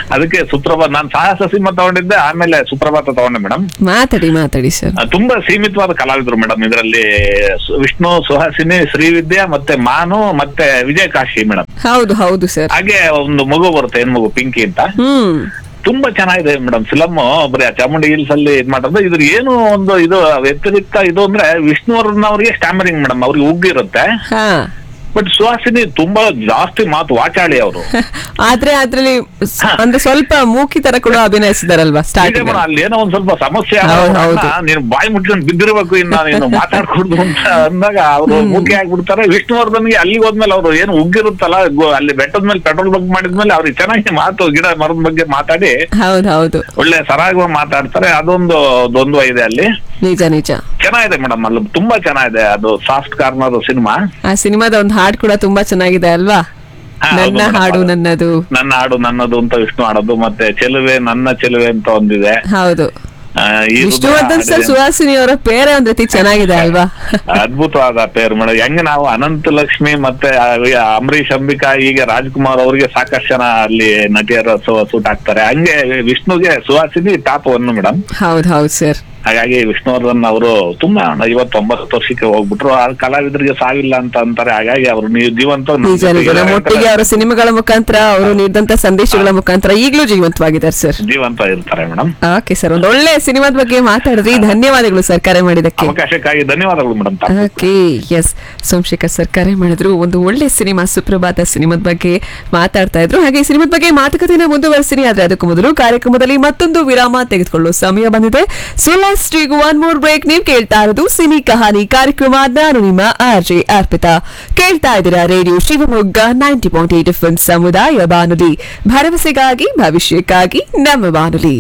ಅದಕ್ಕೆ ಸುಪ್ರಭಾತ್ ನಾನು ಸಾಹಸ ಸಿಂಹ ತಗೊಂಡಿದ್ದೆ ಆಮೇಲೆ ಸುಪ್ರಭಾತ ತಗೊಂಡೆ ಮೇಡಮ್ ಮಾತಾಡಿ ಮಾತಾಡಿ ಸರ್ ತುಂಬಾ ಸೀಮಿತವಾದ ಕಲಾವಿದರು ಮೇಡಮ್ ಇದರಲ್ಲಿ ಸು- ವಿಷ್ಣು ಸುಹಾಸಿನಿ ಶ್ರೀವಿದ್ಯಾ ಮತ್ತೆ ಮಾನು ಮತ್ತೆ ವಿಜಯ ಕಾಶಿ ಮೇಡಮ್ ಹೌದು ಹೌದು ಸರ್ ಹಾಗೆ ಒಂದು ಮಗು ಬರುತ್ತೆ ಹೆಣ್ಮಗು ಪಿಂಕಿ ಅಂತ ಹ್ಮ್ ತುಂಬಾ ಚೆನ್ನಾಗಿದೆ ಮೇಡಮ್ ಫಿಲಮ್ ಬರೀ ಆ ಚಾಮುಂಡಿ ಹಿಲ್ಸ್ ಅಲ್ಲಿ ಇದ್ ಮಾಡೋದು ಇದ್ರ ಏನು ಒಂದು ಇದು ವ್ಯತಿರಿಕ್ತ ಇದು ಅಂದ್ರೆ ವಿಷ್ಣುವರ್ಧನ್ ಅವರಿಗೆ ಸ್ಟ್ಯಾಮರಿಂಗ್ ಮೇಡಮ್ ಅವ್ರಿಗೆ ಉಗ್ಗಿರುತ್ತೆ ಹಾ ಬಟ್ ಸುಹಾಸಿನಿ ತುಂಬಾ ಜಾಸ್ತಿ ಮಾತು ವಾಚಾಳಿ ಅವರು ಆದ್ರೆ ಅದ್ರಲ್ಲಿ ಸ್- ಅಂದ್ರೆ ಸ್ವಲ್ಪ ಮೂಕಿ ತರ ಕೂಡ ಅಭಿನಯಿಸಿದಾರಲ್ವಾ ಸ್ಟಾರ್ಟಿಂಗ್ ಮೇಡಮ್ ಅಲ್ಲಿ ಏನೋ ಒಂದ್ ಸ್ವಲ್ಪ ಸಮಸ್ಯೆ ಹೌದು, ಹೌದು. ಆದಾಗ ನೀನು ಬಾಯಿ ಮುಟ್ಕೊಂಡು ಬಿದ್ದಿರ್ಬೇಕು ಇನ್ನ ನೀನು ಮಾತಾಡ್ಕೊಡ್ದು ಅಂತ ಅಂದಾಗ ಅವರು ಮುಖ್ಯ ಆಗ್ಬಿಡ್ತಾರೆ ವಿಷ್ಣುವರ್ಧನ್ಗೆ ಅಲ್ಲಿಗೆ ಹೋದ್ಮೇಲೆ ಅವರು ಏನು ಉಗ್ಗಿರುತ್ತಲ್ಲ ಗೊ- ಅಲ್ಲಿ ಬೆಟ್ಟದ ಮೇಲೆ ಪೆಟ್ರೋಲ್ ಬಂಕ್ ಮಾಡಿದ್ಮೇಲೆ ಅವ್ರಿಗೆ ಚೆನ್ನಾಗಿ ಮಾತು ಗಿಡ ಮರದ ಬಗ್ಗೆ ಮಾತಾಡಿ ಹೌದು ಹೌದು ಒಳ್ಳೆ ಸರಾಗವಾಗಿ ಮಾತಾಡ್ತಾರೆ ಅದೊಂದು ದ್ವಂದ್ವ ಇದೆ ಅಲ್ಲಿ ನಿಜ ನಿಜ ಚೆನ್ನಾಗಿದೆ ಮೇಡಮ್ ಅಲ್ಲಿ ತುಂಬಾ ಚೆನ್ನಾಗಿದೆ ಅದು ಸಾಫ್ಟ್ ಕಾರ್ನರ್ ಸಿನಿಮಾ ಆ ಸಿನಿಮಾದ ಒಂದು ಹಾಡು ಕೂಡ ತುಂಬಾ ಚೆನ್ನಾಗಿದೆ ಅಲ್ವಾ ಹಾ, ಹೌದು ನನ್ನ madam. ಹಾಡು ನನ್ನದು ನನ್ನ ಹಾಡು ನನ್ನದು ಅಂತ ವಿಷ್ಣು ಹಾಡೋದು ಮತ್ತೆ ಚೆಲುವೆ ನನ್ನ ಚೆಲುವೆ ಅಂತ ಒಂದಿದೆ ಹೌದು ಆ, ಈ ರುದ್ರ ವಿಷ್ಣುವರ್ಧನ್ ಸರ್ ಹಾಡಿದೆ. ಸುಹಾಸಿನಿ ಅವರ ಪೇರೆ ಒಂದ್ ರೀತಿ ಚೆನ್ನಾಗಿದೆ ಅಲ್ವಾ ಅದ್ಭುತವಾದ ಪೇರು ಮೇಡಮ್ ಹೆಂಗೆ ನಾವು ಅನಂತ ಲಕ್ಷ್ಮಿ ಮತ್ತೆ ಆ ಅಂಬರೀಶ್ ಅಂಬಿಕಾ ಈಗ ರಾಜ್ಕುಮಾರ್ ಅವರಿಗೆ ಸಾಕಷ್ಟು ಜನ ಅಲ್ಲಿ ನಟಿಯರ ಸೂಟ್ ಆಗ್ತಾರೆ ಹಂಗೆ ವಿಷ್ಣುಗೆ ಸುಹಾಸಿನಿ ಟಾಪ್ ಒನ್ ಮೇಡಮ್ ಹೌದು ಹೌದು ಸರ್ ಹಾಗಾಗಿ ವಿಷ್ಣುವರ್ಧನ್ ಅವರು ತುಂಬಾ ಐವತ್ತೊಂಬತ್ತು ವರ್ಷಕ್ಕೆ ಹೋಗ್ಬಿಟ್ರು ಆ ಕಲಾವಿದರಿಗೆ ಸಾವಿಲ್ಲ ಅಂತ ಅಂತಾರೆ ಹಾಗಾಗಿ ಅವರು ನೀವು ಜೀವಂತ ನಿಜ ನಿಜ ನಮ್ಮ ಒಟ್ಟಿಗೆ ಅವರ ಸಿನಿಮಾಗಳ ಮುಖಾಂತರ ಅವರು ನೀಡಿದಂತ ಸಂದೇಶಗಳ ಮುಖಾಂತರ ಈಗಲೂ ಜೀವಂತವಾಗಿದ್ದಾರೆ ಸರ್ ಜೀವಂತ ಇರ್ತಾರೆ ಮೇಡಮ್ ಓಕೆ ಸರ್ ಒಂದು ಒಳ್ಳೆ ಸಿನಿಮಾದ ಬಗ್ಗೆ ಮಾತಾಡಿದ್ರಿ ಧನ್ಯವಾದಗಳು ಸರ್ ಕರೆ ಮಾಡಿದಕ್ಕೆ ಅವಕಾಶಕ್ಕಾಗಿ ಧನ್ಯವಾದಗಳು madam okay S Somashekhar sir ಕರೆ ಮಾಡಿದ್ರು ಒಂದು ಒಳ್ಳೆ ಸಿನಿಮಾ ಸುಪ್ರಭಾತ ಸಿನಿಮಾದ ಬಗ್ಗೆ ಮಾತಾಡ್ತಾ ಇದ್ರು ಹಾಗೆ ಈ ಸಿನಿಮಾದ ಬಗ್ಗೆ ಮಾತುಕತೆನ ಮುಂದುವರಿಸಿನಿ ಆದ್ರೆ ಅದಕ್ಕೂ ಮೊದಲು ಕಾರ್ಯಕ್ರಮದಲ್ಲಿ ಮತ್ತೊಂದು ವಿರಾಮ ತೆಗೆದುಕೊಳ್ಳೋ ಸಮಯ ಬಂದಿದೆ so last one more break ನೀವು ಕೇಳ್ತಾ ಇರೋದು ಸಿನಿ ಕಹಾನಿ ಕಾರ್ಯಕ್ರಮ ನಾನು ನಿಮ್ಮ ಆರ್ ಜೆ ಅರ್ಪಿತಾ ಕೇಳ್ತಾ ಇದ್ದೀರಾ radio Shivamogga ninety point eight F ಸಮುದಾಯ ಬಾನುಲಿ ಭರವಸೆಗಾಗಿ ಭವಿಷ್ಯಕ್ಕಾಗಿ ನಮ್ಮ ಬಾನುಲಿ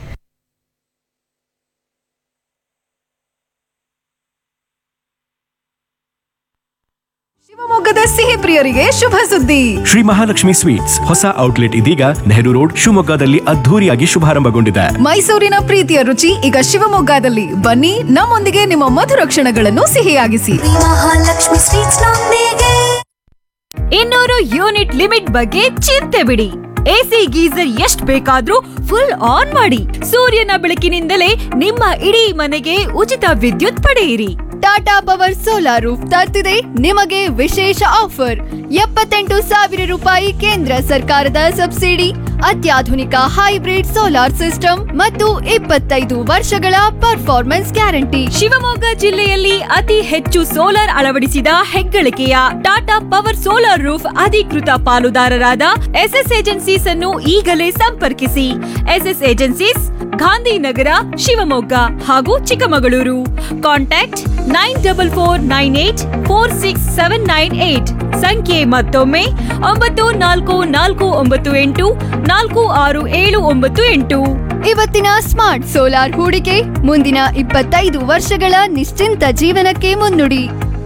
ಶಿವಮೊಗ್ಗದ ಸಿಹಿ ಪ್ರಿಯರಿಗೆ ಶುಭ ಸುದ್ದಿ ಶ್ರೀ ಮಹಾಲಕ್ಷ್ಮಿ ಸ್ವೀಟ್ಸ್ ಹೊಸ ಔಟ್ಲೆಟ್ ಇದೀಗ ನೆಹರು ರೋಡ್ ಶಿವಮೊಗ್ಗದಲ್ಲಿ ಅದ್ಧೂರಿಯಾಗಿ ಶುಭಾರಂಭಗೊಂಡಿದೆ ಮೈಸೂರಿನ ಪ್ರೀತಿಯ ರುಚಿ ಈಗ ಶಿವಮೊಗ್ಗದಲ್ಲಿ ಬನ್ನಿ ನಮ್ಮೊಂದಿಗೆ ನಿಮ್ಮ ಮಧುರ ಕ್ಷಣಗಳನ್ನು ಸಿಹಿಯಾಗಿಸಿ ಮಹಾಲಕ್ಷ್ಮಿ ಸ್ವೀಟ್ಸ್ ನೊಂದಿಗೆ ಇನ್ನೂರು ಯೂನಿಟ್ ಲಿಮಿಟ್ ಬಗ್ಗೆ ಚಿಂತೆ ಬಿಡಿ ಎಸಿ ಗೀಸರ್ ಎಷ್ಟ್ ಬೇಕಾದ್ರೂ ಫುಲ್ ಆನ್ ಮಾಡಿ ಸೂರ್ಯನ ಬೆಳಕಿನಿಂದಲೇ ನಿಮ್ಮ ಇಡೀ ಮನೆಗೆ ಉಚಿತ ವಿದ್ಯುತ್ ಪಡೆಯಿರಿ ಟಾಟಾ ಪವರ್ ಸೋಲಾರ್ ರೂಫ್ ತರ್ತಿದೆ ನಿಮಗೆ ವಿಶೇಷ ಆಫರ್ ಎಪ್ಪತ್ತೆಂಟು ಸಾವಿರ ರೂಪಾಯಿ ಕೇಂದ್ರ ಸರ್ಕಾರದ ಸಬ್ಸಿಡಿ ಅತ್ಯಾಧುನಿಕ ಹೈಬ್ರಿಡ್ ಸೋಲಾರ್ ಸಿಸ್ಟಮ್ ಮತ್ತು ಇಪ್ಪತ್ತೈದು ವರ್ಷಗಳ ಪರ್ಫಾರ್ಮೆನ್ಸ್ ಗ್ಯಾರಂಟಿ ಶಿವಮೊಗ್ಗ ಜಿಲ್ಲೆಯಲ್ಲಿ ಅತಿ ಹೆಚ್ಚು ಸೋಲಾರ್ ಅಳವಡಿಸಿದ ಹೆಗ್ಗಳಿಕೆಯ ಟಾಟಾ ಪವರ್ ಸೋಲಾರ್ ರೂಫ್ ಅಧಿಕೃತ ಪಾಲುದಾರರಾದ ಎಸ್ಎಸ್ ಏಜೆನ್ಸೀಸ್ ಅನ್ನು ಈಗಲೇ ಸಂಪರ್ಕಿಸಿ ಎಸ್ಎಸ್ ಏಜೆನ್ಸೀಸ್ ಗಾಂಧಿನಗರ ಶಿವಮೊಗ್ಗ ಹಾಗೂ Chikkamagaluru contact nine double four nine eight four six seven nine eight ಸಂಖ್ಯೆ ಮತ್ತೊಮ್ಮೆ ಒಂಬತ್ತು ನಾಲ್ಕು ನಾಲ್ಕು ಒಂಬತ್ತು ಎಂಟು ನಾಲ್ಕು ಆರು ಏಳು ಒಂಬತ್ತು ಎಂಟು ಇವತ್ತಿನ ಸ್ಮಾರ್ಟ್ ಸೋಲಾರ್ ಹೂಡಿಕೆ ಮುಂದಿನ ಇಪ್ಪತ್ತೈದು ವರ್ಷಗಳ ನಿಶ್ಚಿಂತ ಜೀವನಕ್ಕೆ ಮುನ್ನುಡಿ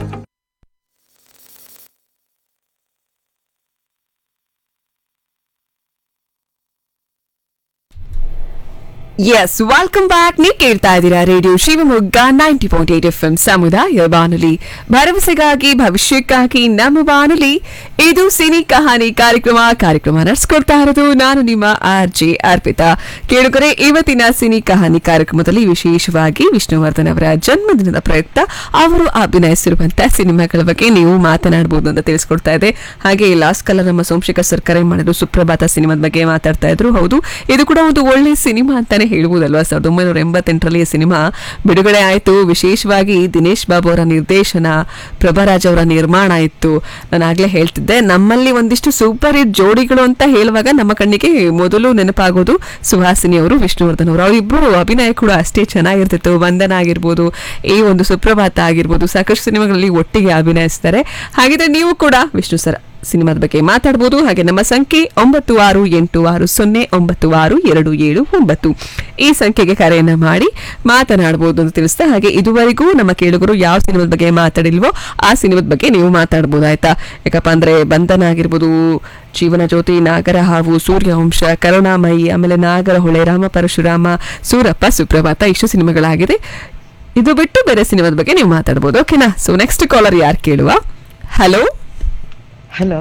ಎಸ್ ವೆಲ್ಕಮ್ ಬ್ಯಾಕ್ ನೀವು ಕೇಳ್ತಾ ಇದ್ದೀರಾ radio Shivamogga ninety point eight F M ಸಮುದಾಯ ಬಾನುಲಿ ಭರವಸೆಗಾಗಿ ಭವಿಷ್ಯಕ್ಕಾಗಿ ನಮ್ಮ ಬಾನುಲಿ ಇದು ಸಿನಿ ಕಹಾನಿ ಕಾರ್ಯಕ್ರಮ ಕಾರ್ಯಕ್ರಮ ನಡೆಸ್ಕೊಡ್ತಾ ಇರೋದು ನಾನು ನಿಮ್ಮ ಆರ್ ಜೆ ಅರ್ಪಿತಾ ಕೇಳುಗರೆ ಇವತ್ತಿನ ಸಿನಿ ಕಹಾನಿ ಕಾರ್ಯಕ್ರಮದಲ್ಲಿ ವಿಶೇಷವಾಗಿ ವಿಷ್ಣುವರ್ಧನ್ ಅವರ ಜನ್ಮದಿನದ ಪ್ರಯುಕ್ತ ಅವರು ಅಭಿನಯಿಸಿರುವಂತಹ ಸಿನಿಮಾಗಳ ಬಗ್ಗೆ ನೀವು ಮಾತನಾಡಬಹುದು ಅಂತ ತಿಳಿಸ್ಕೊಡ್ತಾ ಇದೆ ಹಾಗೆ ಲಾಸ್ಟ್ ಕಲರ್ ನಮ್ಮ ಸೋಮಶೇಖರ್ ಸರ್ ಕರೆ ಮಾಡಿದ್ರು ಸುಪ್ರಭಾತ ಸಿನಿಮಾದ ಬಗ್ಗೆ ಮಾತಾಡ್ತಾ ಇದ್ರು ಹೌದು ಇದು ಕೂಡ ಒಂದು ಒಳ್ಳೆ ಸಿನಿಮಾ ಅಂತಾನೆ ಹೇಳ್ಬೋದಲ್ವಾ ಸಾವಿರದ ಒಂಬೈನೂರ ಎಂಬತ್ತೆಂಟರಲ್ಲಿ ಈ ಸಿನಿಮಾ ಬಿಡುಗಡೆ ಆಯಿತು ವಿಶೇಷವಾಗಿ ದಿನೇಶ್ ಬಾಬು ಅವರ ನಿರ್ದೇಶನ ಪ್ರಭಾರಾಜ್ ಅವರ ನಿರ್ಮಾಣ ಇತ್ತು ನಾನು ಆಗ್ಲೇ ಹೇಳ್ತಿದ್ದೆ ನಮ್ಮಲ್ಲಿ ಒಂದಿಷ್ಟು ಸೂಪರ್ ಹಿಟ್ ಜೋಡಿಗಳು ಅಂತ ಹೇಳುವಾಗ ನಮ್ಮ ಕಣ್ಣಿಗೆ ಮೊದಲು ನೆನಪಾಗೋದು ಸುಹಾಸಿನಿ ಅವರು ವಿಷ್ಣುವರ್ಧನ್ ಅವರು ಅವರಿಬ್ಬರು ಅಭಿನಯ ಕೂಡ ಅಷ್ಟೇ ಚೆನ್ನಾಗಿರ್ತಿತ್ತು ವಂದನ ಆಗಿರ್ಬೋದು ಈ ಒಂದು ಸುಪ್ರಭಾತ ಆಗಿರ್ಬೋದು ಸಾಕಷ್ಟು ಸಿನಿಮಾಗಳಲ್ಲಿ ಒಟ್ಟಿಗೆ ಅಭಿನಯಿಸ್ತಾರೆ ಹಾಗಿದ್ರೆ ನೀವು ಕೂಡ ವಿಷ್ಣು ಸರ್ ಸಿನಿಮಾದ ಬಗ್ಗೆ ಮಾತಾಡ್ಬೋದು ಹಾಗೆ ನಮ್ಮ ಸಂಖ್ಯೆ ಒಂಬತ್ತು ಆರು ಎಂಟು ಆರು ಸೊನ್ನೆ ಒಂಬತ್ತು ಆರು ಎರಡು ಏಳು ಒಂಬತ್ತು ಈ ಸಂಖ್ಯೆಗೆ ಕರೆಯನ್ನ ಮಾಡಿ ಮಾತನಾಡ್ಬೋದು ಅಂತ ತಿಳಿಸ್ತಾ ಹಾಗೆ ಇದುವರೆಗೂ ನಮ್ಮ ಕೇಳುಗರು ಯಾವ ಸಿನಿಮಾದ ಬಗ್ಗೆ ಮಾತಾಡಿಲ್ವೋ ಆ ಸಿನಿಮಾದ ಬಗ್ಗೆ ನೀವು ಮಾತಾಡ್ಬೋದು ಆಯ್ತಾ ಯಾಕಪ್ಪ ಅಂದ್ರೆ ಬಂಧನ ಆಗಿರ್ಬೋದು ಜೀವನ ಜ್ಯೋತಿ ನಾಗರ ಹಾವು ಸೂರ್ಯವಂಶ ಕರುಣಾಮಯಿ ಆಮೇಲೆ ನಾಗರಹೊಳೆ ರಾಮ ಪರಶುರಾಮ ಸೂರಪ್ಪ ಸುಪ್ರಭಾತ ಇಷ್ಟು ಸಿನಿಮಾಗಳಾಗಿದೆ ಇದು ಬಿಟ್ಟು ಬೇರೆ ಸಿನಿಮಾದ ಬಗ್ಗೆ ನೀವು ಮಾತಾಡ್ಬೋದು ಓಕೆನಾ ಸೊ ನೆಕ್ಸ್ಟ್ ಕಾಲರ್ ಯಾರು ಕೇಳುವ ಹಲೋ ಹಲೋ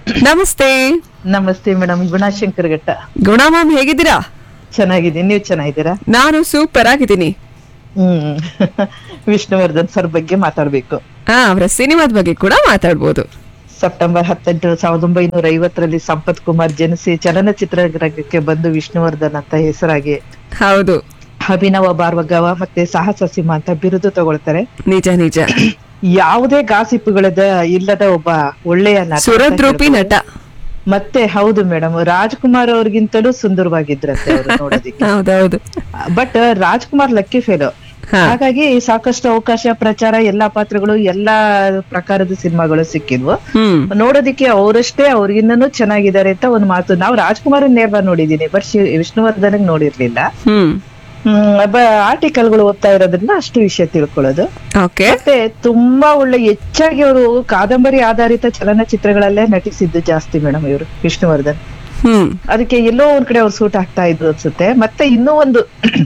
ನಮಸ್ತೆ ನಮಸ್ತೆ ಮೇಡಮ್ ಗುಣಶಂಕರ್ ಘಟ್ಟ ಗುಣ ಮ್ಯಾಮ್ ಹೇಗಿದ್ದೀರಾ ಚೆನ್ನಾಗಿದ್ದೀನಿ ನೀವು ಚೆನ್ನಾಗಿದ್ದೀರಾ ನಾನು ಸೂಪರ್ ಆಗಿದ್ದೀನಿ ಹ್ಮ್ ವಿಷ್ಣುವರ್ಧನ್ ಸರ್ ಬಗ್ಗೆ ಮಾತಾಡ್ಬೇಕು ಹಾ ಅವರ ಸಿನಿಮಾದ ಬಗ್ಗೆ ಕೂಡ ಮಾತಾಡ್ಬೋದು ಸೆಪ್ಟೆಂಬರ್ ಹತ್ತೆಂಟು ಸಾವಿರದ ಒಂಬೈನೂರ ಐವತ್ತರಲ್ಲಿ ಸಂಪತ್ ಕುಮಾರ್ ಜನಿಸಿ ಚಲನಚಿತ್ರ ರಂಗಕ್ಕೆ ಬಂದು ವಿಷ್ಣುವರ್ಧನ್ ಅಂತ ಹೆಸರಾಗಿ ಹೌದು ಅಭಿನವ ಭಾರ್ಗವ ಮತ್ತೆ ಸಾಹಸ ಸಿಂಹ ಅಂತ ಬಿರುದು ತಗೊಳ್ತಾರೆ ನಿಜ ನಿಜ ಯಾವುದೇ ಗಾಸಿಪ್ಪುಗಳದ ಇಲ್ಲದ ಒಬ್ಬ ಒಳ್ಳೆಯ ನಟ ಅಂತ ಸುರದ್ರೂಪಿ ಹೇಳ್ಬೋದು. ನಟ ಮತ್ತೆ ಹೌದು ಮೇಡಮ್ ರಾಜ್ಕುಮಾರ್ ಅವ್ರಿಗಿಂತಲೂ ಸುಂದರವಾಗಿದ್ರಂತೆ ಅವರು ನೋಡೋದಿಕ್ಕೆ ಹೌದೌದು ಬಟ್ ರಾಜ್ಕುಮಾರ್ ಲಕ್ಕಿ ಫೇಲ್ ಹಾ. ಹಾಗಾಗಿ ಸಾಕಷ್ಟು ಅವಕಾಶ ಪ್ರಚಾರ ಎಲ್ಲಾ ಪಾತ್ರಗಳು ಎಲ್ಲಾ ಪ್ರಕಾರದ ಸಿನಿಮಾಗಳು ಸಿಕ್ಕಿದ್ವು ಹ್ಮ್ ನೋಡೋದಿಕ್ಕೆ ಅವರಷ್ಟೇ ಅವ್ರಿಗಿನ್ನೂ ಚೆನ್ನಾಗಿದ್ದಾರೆ ಅಂತ ಒಂದು ಮಾತು ನಾವು ರಾಜ್ಕುಮಾರ್ ನೇರ್ವ ನೋಡಿದೀನಿ ಬಟ್ ವಿಷ್ಣುವರ್ಧನ್ ನೋಡಿರ್ಲಿಲ್ಲ ಹ್ಮ್ ಹ್ಮ್ ಆರ್ಟಿಕಲ್ಗಳು ಓದ್ತಾ ಇರೋದ್ರಿಂದ ಅಷ್ಟು ವಿಷಯ ತಿಳ್ಕೊಳ್ಳೋದು ಓಕೆ ಮತ್ತೆ ತುಂಬಾ ಒಳ್ಳೆ ಹೆಚ್ಚಾಗಿ ಅವರು ಕಾದಂಬರಿ ಆಧಾರಿತ ಚಲನಚಿತ್ರಗಳಲ್ಲೇ ನಟಿಸಿದ್ದು ಜಾಸ್ತಿ ಮೇಡಮ್ ಇವರು ವಿಷ್ಣುವರ್ಧನ್ ಹ್ಮ್ ಅದಕ್ಕೆ ಎಲ್ಲೋ ಒಂದ್ ಕಡೆ ಅವ್ರು ಸೂಟ್ ಆಗ್ತಾ ಇದ್ರು ಅನ್ಸುತ್ತೆ ಮತ್ತೆ ಇನ್ನೂ ಒಂದು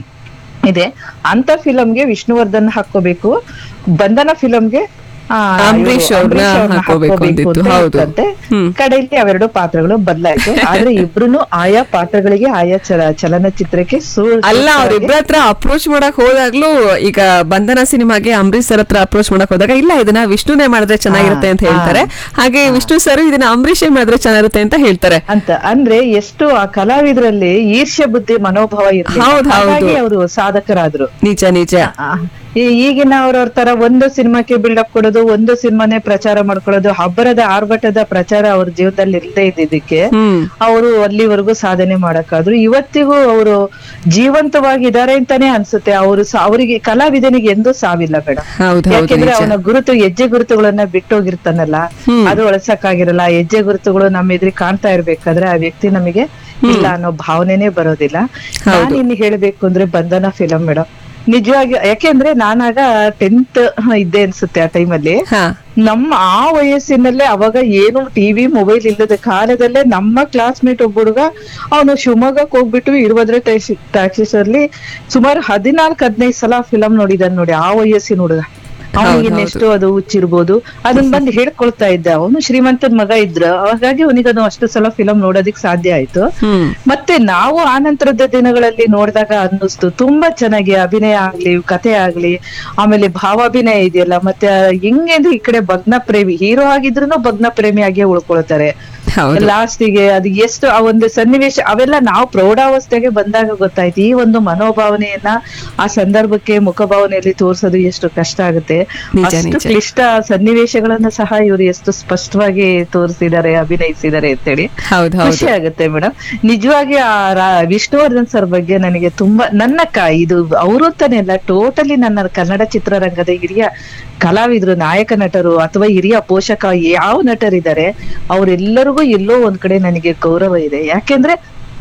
ಇದೆ ಅಂತ ಫಿಲಂಗೆ ವಿಷ್ಣುವರ್ಧನ್ ಹಾಕೋಬೇಕು ಬಂಧನ ಫಿಲಂಗೆ ಆ, ಅಂಬರೀಷ್ ಇವ್ರು ಅವ್ರನ್ನ ಅಂಬರೀಷ್ ಅವ್ರನ್ನ ಹಾಕೋಬೇಕು ಹಾಕ್ಕೋಬೇಕು ಅಂದಿತ್ತು, ಅಂತ ಹೌದು. ಇತ್ತಂತೆ. ಹ್ಮ್. ಕಡೆಯಲ್ಲಿ ಅವೆರಡು ಪಾತ್ರಗಳು ಬದಲಾಯ್ತು ಆದ್ರೆ ಇಬ್ರುನು ಆಯಾ ಪಾತ್ರಗಳಿಗೆ ಆಯಾ ಚಲ ಚಲನಚಿತ್ರಕ್ಕೆ ಸೂ ಅಲ್ಲ ಸೂಕ್ತವಾಗಿ- ಅವ್ರಿಬ್ರ ಹತ್ರ ಅಪ್ರೋಚ್ ಮಾಡಕ್ ಹೋದಾಗ್ಲೂ ಈಗ ಬಂಧನ ಸಿನಿಮಾಗೆ ಅಂಬರೀಶ್ ಸರ್ ಹತ್ರ ಅಪ್ರೋಚ್ ಮಾಡಕ್ ಹೋದಾಗ ಇಲ್ಲ ಇದನ್ನ ವಿಷ್ಣುನೇ ಮಾಡಿದ್ರೆ ಚೆನ್ನಾಗಿರುತ್ತೆ ಅಂತ ಹಾ, ಹೇಳ್ತಾರೆ ಹಾಗೆ ವಿಷ್ಣು ಸರ್ ಇದನ್ನ ಅಂಬರೀಷೇ ಮಾಡಿದ್ರೆ ಚೆನ್ನಾಗಿರುತ್ತೆ ಅಂತ ಹೇಳ್ತಾರೆ ಅಂತ ಅಂದ್ರೆ ಎಷ್ಟು ಆ ಕಲಾವಿದರಲ್ಲಿ ಈರ್ಷ್ಯ ಬುದ್ಧಿ ಮನೋಭಾವ ಇರ್ಲಿಲ್ಲ. ಹೌದ್ ಹೌದು. ಹಾಗಾಗಿ ಅವರು ಸಾಧಕರಾದ್ರು ನಿಜ ನಿಜ ಆ, ಈ- ಈಗಿನ ಅವ್ರವ್ರ ತರ ಒಂದು ಸಿನಿಮಾಕ್ಕೆ ಬಿಲ್ಡಪ್ ಕೊಡೋದು ಒಂದು ಸಿನಿಮಾನೇ ಪ್ರಚಾರ ಮಾಡ್ಕೊಳ್ಳೋದು ಹಬ್ಬರದ ಆರ್ಭಟದ ಪ್ರಚಾರ ಅವ್ರ ಜೀವನದಲ್ಲಿ ಇಲ್ಲದೆ ಇದ್ದಿದ್ದಕ್ಕೆ ಹ್ಮ್ ಅವರು ಅಲ್ಲಿವರೆಗೂ ಸಾಧನೆ ಮಾಡಕ್ಕಾದ್ರು ಇವತ್ತಿಗೂ ಅವರು ಜೀವಂತವಾಗಿದ್ದಾರೆ ಅಂತಾನೆ ಅನ್ಸುತ್ತೆ ಅವರು ಅವರಿಗೆ ಕಲಾವಿದನಿಗೆ ಎಂದೂ ಸಾವಿಲ್ಲ ಮೇಡಮ್ ಹೌದ್ ಹೌದು ಯಾಕೆಂದ್ರೆ ನಿಜ ಅವನ ಗುರುತು ಹೆಜ್ಜೆ ಗುರುತುಗಳನ್ನ ಬಿಟ್ಟೋಗಿರ್ತಾನಲ್ಲ ಹ್ಮ್. ಅದು ಒಳಸಕ್ಕಾಗಿರಲ್ಲ ಹೆಜ್ಜೆ ಗುರುತುಗಳು ನಮ್ಮ ಎದುರಿಗೆ ಕಾಣ್ತಾ ಇರ್ಬೇಕಾದ್ರೆ ಆ ವ್ಯಕ್ತಿ ನಮಗೆ ಇಲ್ಲ ಅನ್ನೋ ಭಾವನೆನೇ ಬರೋದಿಲ್ಲ ನಾನು ಇನ್ನು ಹೇಳ್ಬೇಕು ಅಂದ್ರೆ ಬಂಧನ ಫಿಲಂ ಮೇಡಮ್ ನಿಜವಾಗಿ ಯಾಕೆಂದ್ರೆ ನಾನಾಗ ಟೆಂತ್ ಇದ್ದೆ ಅನ್ಸುತ್ತೆ ಆ ಟೈಮಲ್ಲಿ ಹಾ ನಮ್ಮ ಆ ವಯಸ್ಸಿನಲ್ಲೇ ಅವಾಗ ಏನು ಟಿವಿ ಮೊಬೈಲ್ ಇಲ್ಲದ ಕಾಲದಲ್ಲೇ ನಮ್ಮ ಕ್ಲಾಸ್ಮೇಟ್ ಒಬ್ಬ ಹುಡುಗ ಅವನು ಶಿವಮೊಗ್ಗಕ್ಕೆ ಹೋಗ್ಬಿಟ್ಟು ಇರುವದ್ರೆ ಟ್ಯಾಕ್ಸಿಸ್ ಅಲ್ಲಿ ಸುಮಾರು ಹದಿನಾಲ್ಕು ಹದಿನೈದು ಸಲ ಫಿಲಂ ನೋಡಿದಾನೆ ನೋಡಿ ಆ ವಯಸ್ಸಿನ ಹುಡುಗ ಅವನಿಗೆ ಇನ್ನೆಷ್ಟು ಅದು ಹುಚ್ಚಿರ್ಬೋದು ಅದನ್ನ ಬಂದು ಹೇಳ್ಕೊಳ್ತಾ ಇದ್ದ ಅವನು ಶ್ರೀಮಂತನ ಮಗ ಇದ್ರ ಹಾಗಾಗಿ ಅವನಿಗೆ ಅದು ಅಷ್ಟು ಸಲ ಫಿಲಂ ನೋಡೋದಿಕ್ ಸಾಧ್ಯ ಆಯ್ತು ಹ್ಮ್ ಮತ್ತೆ ನಾವು ಆನಂತರದ ದಿನಗಳಲ್ಲಿ ನೋಡಿದಾಗ ಅನ್ನಿಸ್ತು ತುಂಬಾ ಚೆನ್ನಾಗಿ ಅಭಿನಯ ಆಗ್ಲಿ ಕಥೆ ಆಗ್ಲಿ ಆಮೇಲೆ ಭಾವಾಭಿನಯ ಇದೆಯಲ್ಲ ಮತ್ತೆ ಹೆಂಗೆ ಅಂದ್ರೆ ಈ ಕಡೆ ಭಗ್ನ ಪ್ರೇಮಿ ಹೀರೋ ಆಗಿದ್ರು ಭಗ್ನ ಪ್ರೇಮಿಯಾಗಿ ಉಳ್ಕೊಳ್ತಾರೆ ಹೌದು ಲಾಸ್ಟಿಗೆ ಅದು ಎಷ್ಟು ಆ ಒಂದು ಸನ್ನಿವೇಶ ಅವೆಲ್ಲ ನಾವು ಪ್ರೌಢಾವಸ್ಥೆಗೆ ಬಂದಾಗ ಗೊತ್ತಾಯ್ತು ಈ ಒಂದು ಮನೋಭಾವನೆಯನ್ನ ಆ ಸಂದರ್ಭಕ್ಕೆ ಮುಖಭಾವನೆಯಲ್ಲಿ ತೋರಿಸೋದು ಎಷ್ಟು ಕಷ್ಟ ಆಗುತ್ತೆ ನಿಜ, ಅಷ್ಟು ನಿಜ. ಕ್ಲಿಷ್ಟ ಸನ್ನಿವೇಶಗಳನ್ನ ಸಹ ಇವರು ಎಷ್ಟು ಸ್ಪಷ್ಟವಾಗಿ ತೋರಿಸಿದ್ದಾರೆ ಅಭಿನಯಿಸಿದ್ದಾರೆ ಅಂತೇಳಿ ಹೌದು ಹೌದು ಖುಷಿ ಆಗುತ್ತೆ ಮೇಡಮ್ ನಿಜವಾಗಿ ಆ ರಾ- ವಿಷ್ಣುವರ್ಧನ್ ಸರ್ ಬಗ್ಗೆ ನನಗೆ ತುಂಬಾ ನನ್ನ ಕ ಇದು ಅವರು ಅಂತಾನೆ ಅಲ್ಲ ಟೋಟಲಿ ನನ್ನ ಕನ್ನಡ ಚಿತ್ರರಂಗದ ಹಿರಿಯ ಕಲಾವಿದರು ನಾಯಕ ನಟರು ಅಥವಾ ಹಿರಿಯ ಪೋಷಕ ಯಾವ ನಟರಿದ್ದಾರೆ ಅವರೆಲ್ಲರಿಗೂ ಎಲ್ಲೋ ಒಂದ್ ಕಡೆ ನನಗೆ ಗೌರವ ಇದೆ ಯಾಕೆಂದ್ರೆ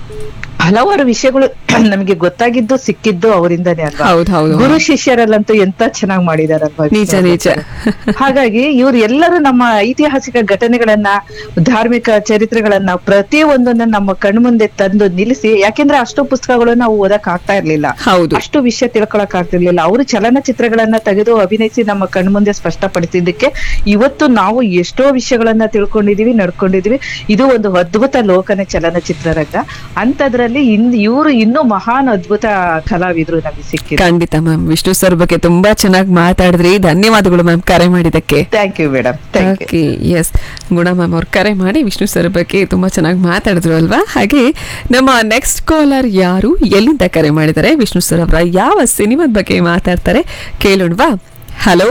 ಹಲವಾರು ವಿಷಯಗಳು ನಮಗೆ ಗೊತ್ತಾಗಿದ್ದು ಸಿಕ್ಕಿದ್ದು ಅವರಿಂದಾನೇ ಅಲ್ವಾ ಹೌದು ಹೌದು ಗುರು ಶಿಷ್ಯರಲ್ಲಂತೂ ಎಂತ ಚೆನ್ನಾಗಿ ಮಾಡಿದಾರಲ್ವಾ ನಿಜ ನಿಜ ಹಾಗಾಗಿ ಇವ್ರು ಎಲ್ಲರೂ ನಮ್ಮ ಐತಿಹಾಸಿಕ ಘಟನೆಗಳನ್ನ ಧಾರ್ಮಿಕ ಚರಿತ್ರೆಗಳನ್ನ ಪ್ರತಿ ಒಂದನ್ನ ನಮ್ಮ ಕಣ್ಮುಂದೆ ತಂದು ನಿಲ್ಲಿಸಿ ಯಾಕೆಂದ್ರೆ ಅಷ್ಟು ಪುಸ್ತಕಗಳು ನಾವು ಓದಕ್ ಆಗ್ತಾ ಇರ್ಲಿಲ್ಲ ಹೌದು ಅಷ್ಟು ವಿಷಯ ತಿಳ್ಕೊಳಕ್ ಆಗ್ತಿರ್ಲಿಲ್ಲ ಅವರು ಚಲನಚಿತ್ರಗಳನ್ನ ತೆಗೆದು ಅಭಿನಯಿಸಿ ನಮ್ಮ ಕಣ್ಮುಂದೆ ಸ್ಪಷ್ಟಪಡಿಸಿದ್ದಕ್ಕೆ ಇವತ್ತು ನಾವು ಎಷ್ಟೋ ವಿಷಯಗಳನ್ನ ತಿಳ್ಕೊಂಡಿದೀವಿ ನಡ್ಕೊಂಡಿದೀವಿ ಇದು ಒಂದು ಅದ್ಭುತ ಲೋಕನ ಚಲನಚಿತ್ರರಂಗ ಅಂತದ್ರಲ್ಲಿ ಇನ್ ಇವರು ಇನ್ನೂ ಮಹಾನ್ ಅದ್ಭುತ ಕಲಾವಿದ್ರು ನಮಗೆ ಸಿಕ್ಕಿದ್ರು ಖಂಡಿತ ಮ್ಯಾಮ್ ವಿಷ್ಣು ಸರ್ ಬಗ್ಗೆ ತುಂಬಾ ಚೆನ್ನಾಗಿ ಮಾತಾಡಿದ್ರಿ ಧನ್ಯವಾದಗಳು ಮ್ಯಾಮ್ ಕರೆ ಮಾಡಿದಕ್ಕೆ thank you madam thank you okay S Guna ma'am ಅವ್ರು ಕರೆ ಮಾಡಿ ವಿಷ್ಣು ಸರ್ ಬಗ್ಗೆ ತುಂಬಾ ಚೆನ್ನಾಗಿ ಮಾತಾಡಿದ್ರು ಅಲ್ವಾ ಹಾಗೆ ನಮ್ಮ ನೆಕ್ಸ್ಟ್ ಕಾಲರ್ ಯಾರು ಎಲ್ಲಿಂದ ಕರೆ ಮಾಡಿದ್ದಾರೆ ವಿಷ್ಣು ಸರ್ ಅವರ ಯಾವ ಸಿನಿಮಾದ ಬಗ್ಗೆ ಮಾತಾಡ್ತಾರೆ ಕೇಳೋಣವಾ ಹಲೋ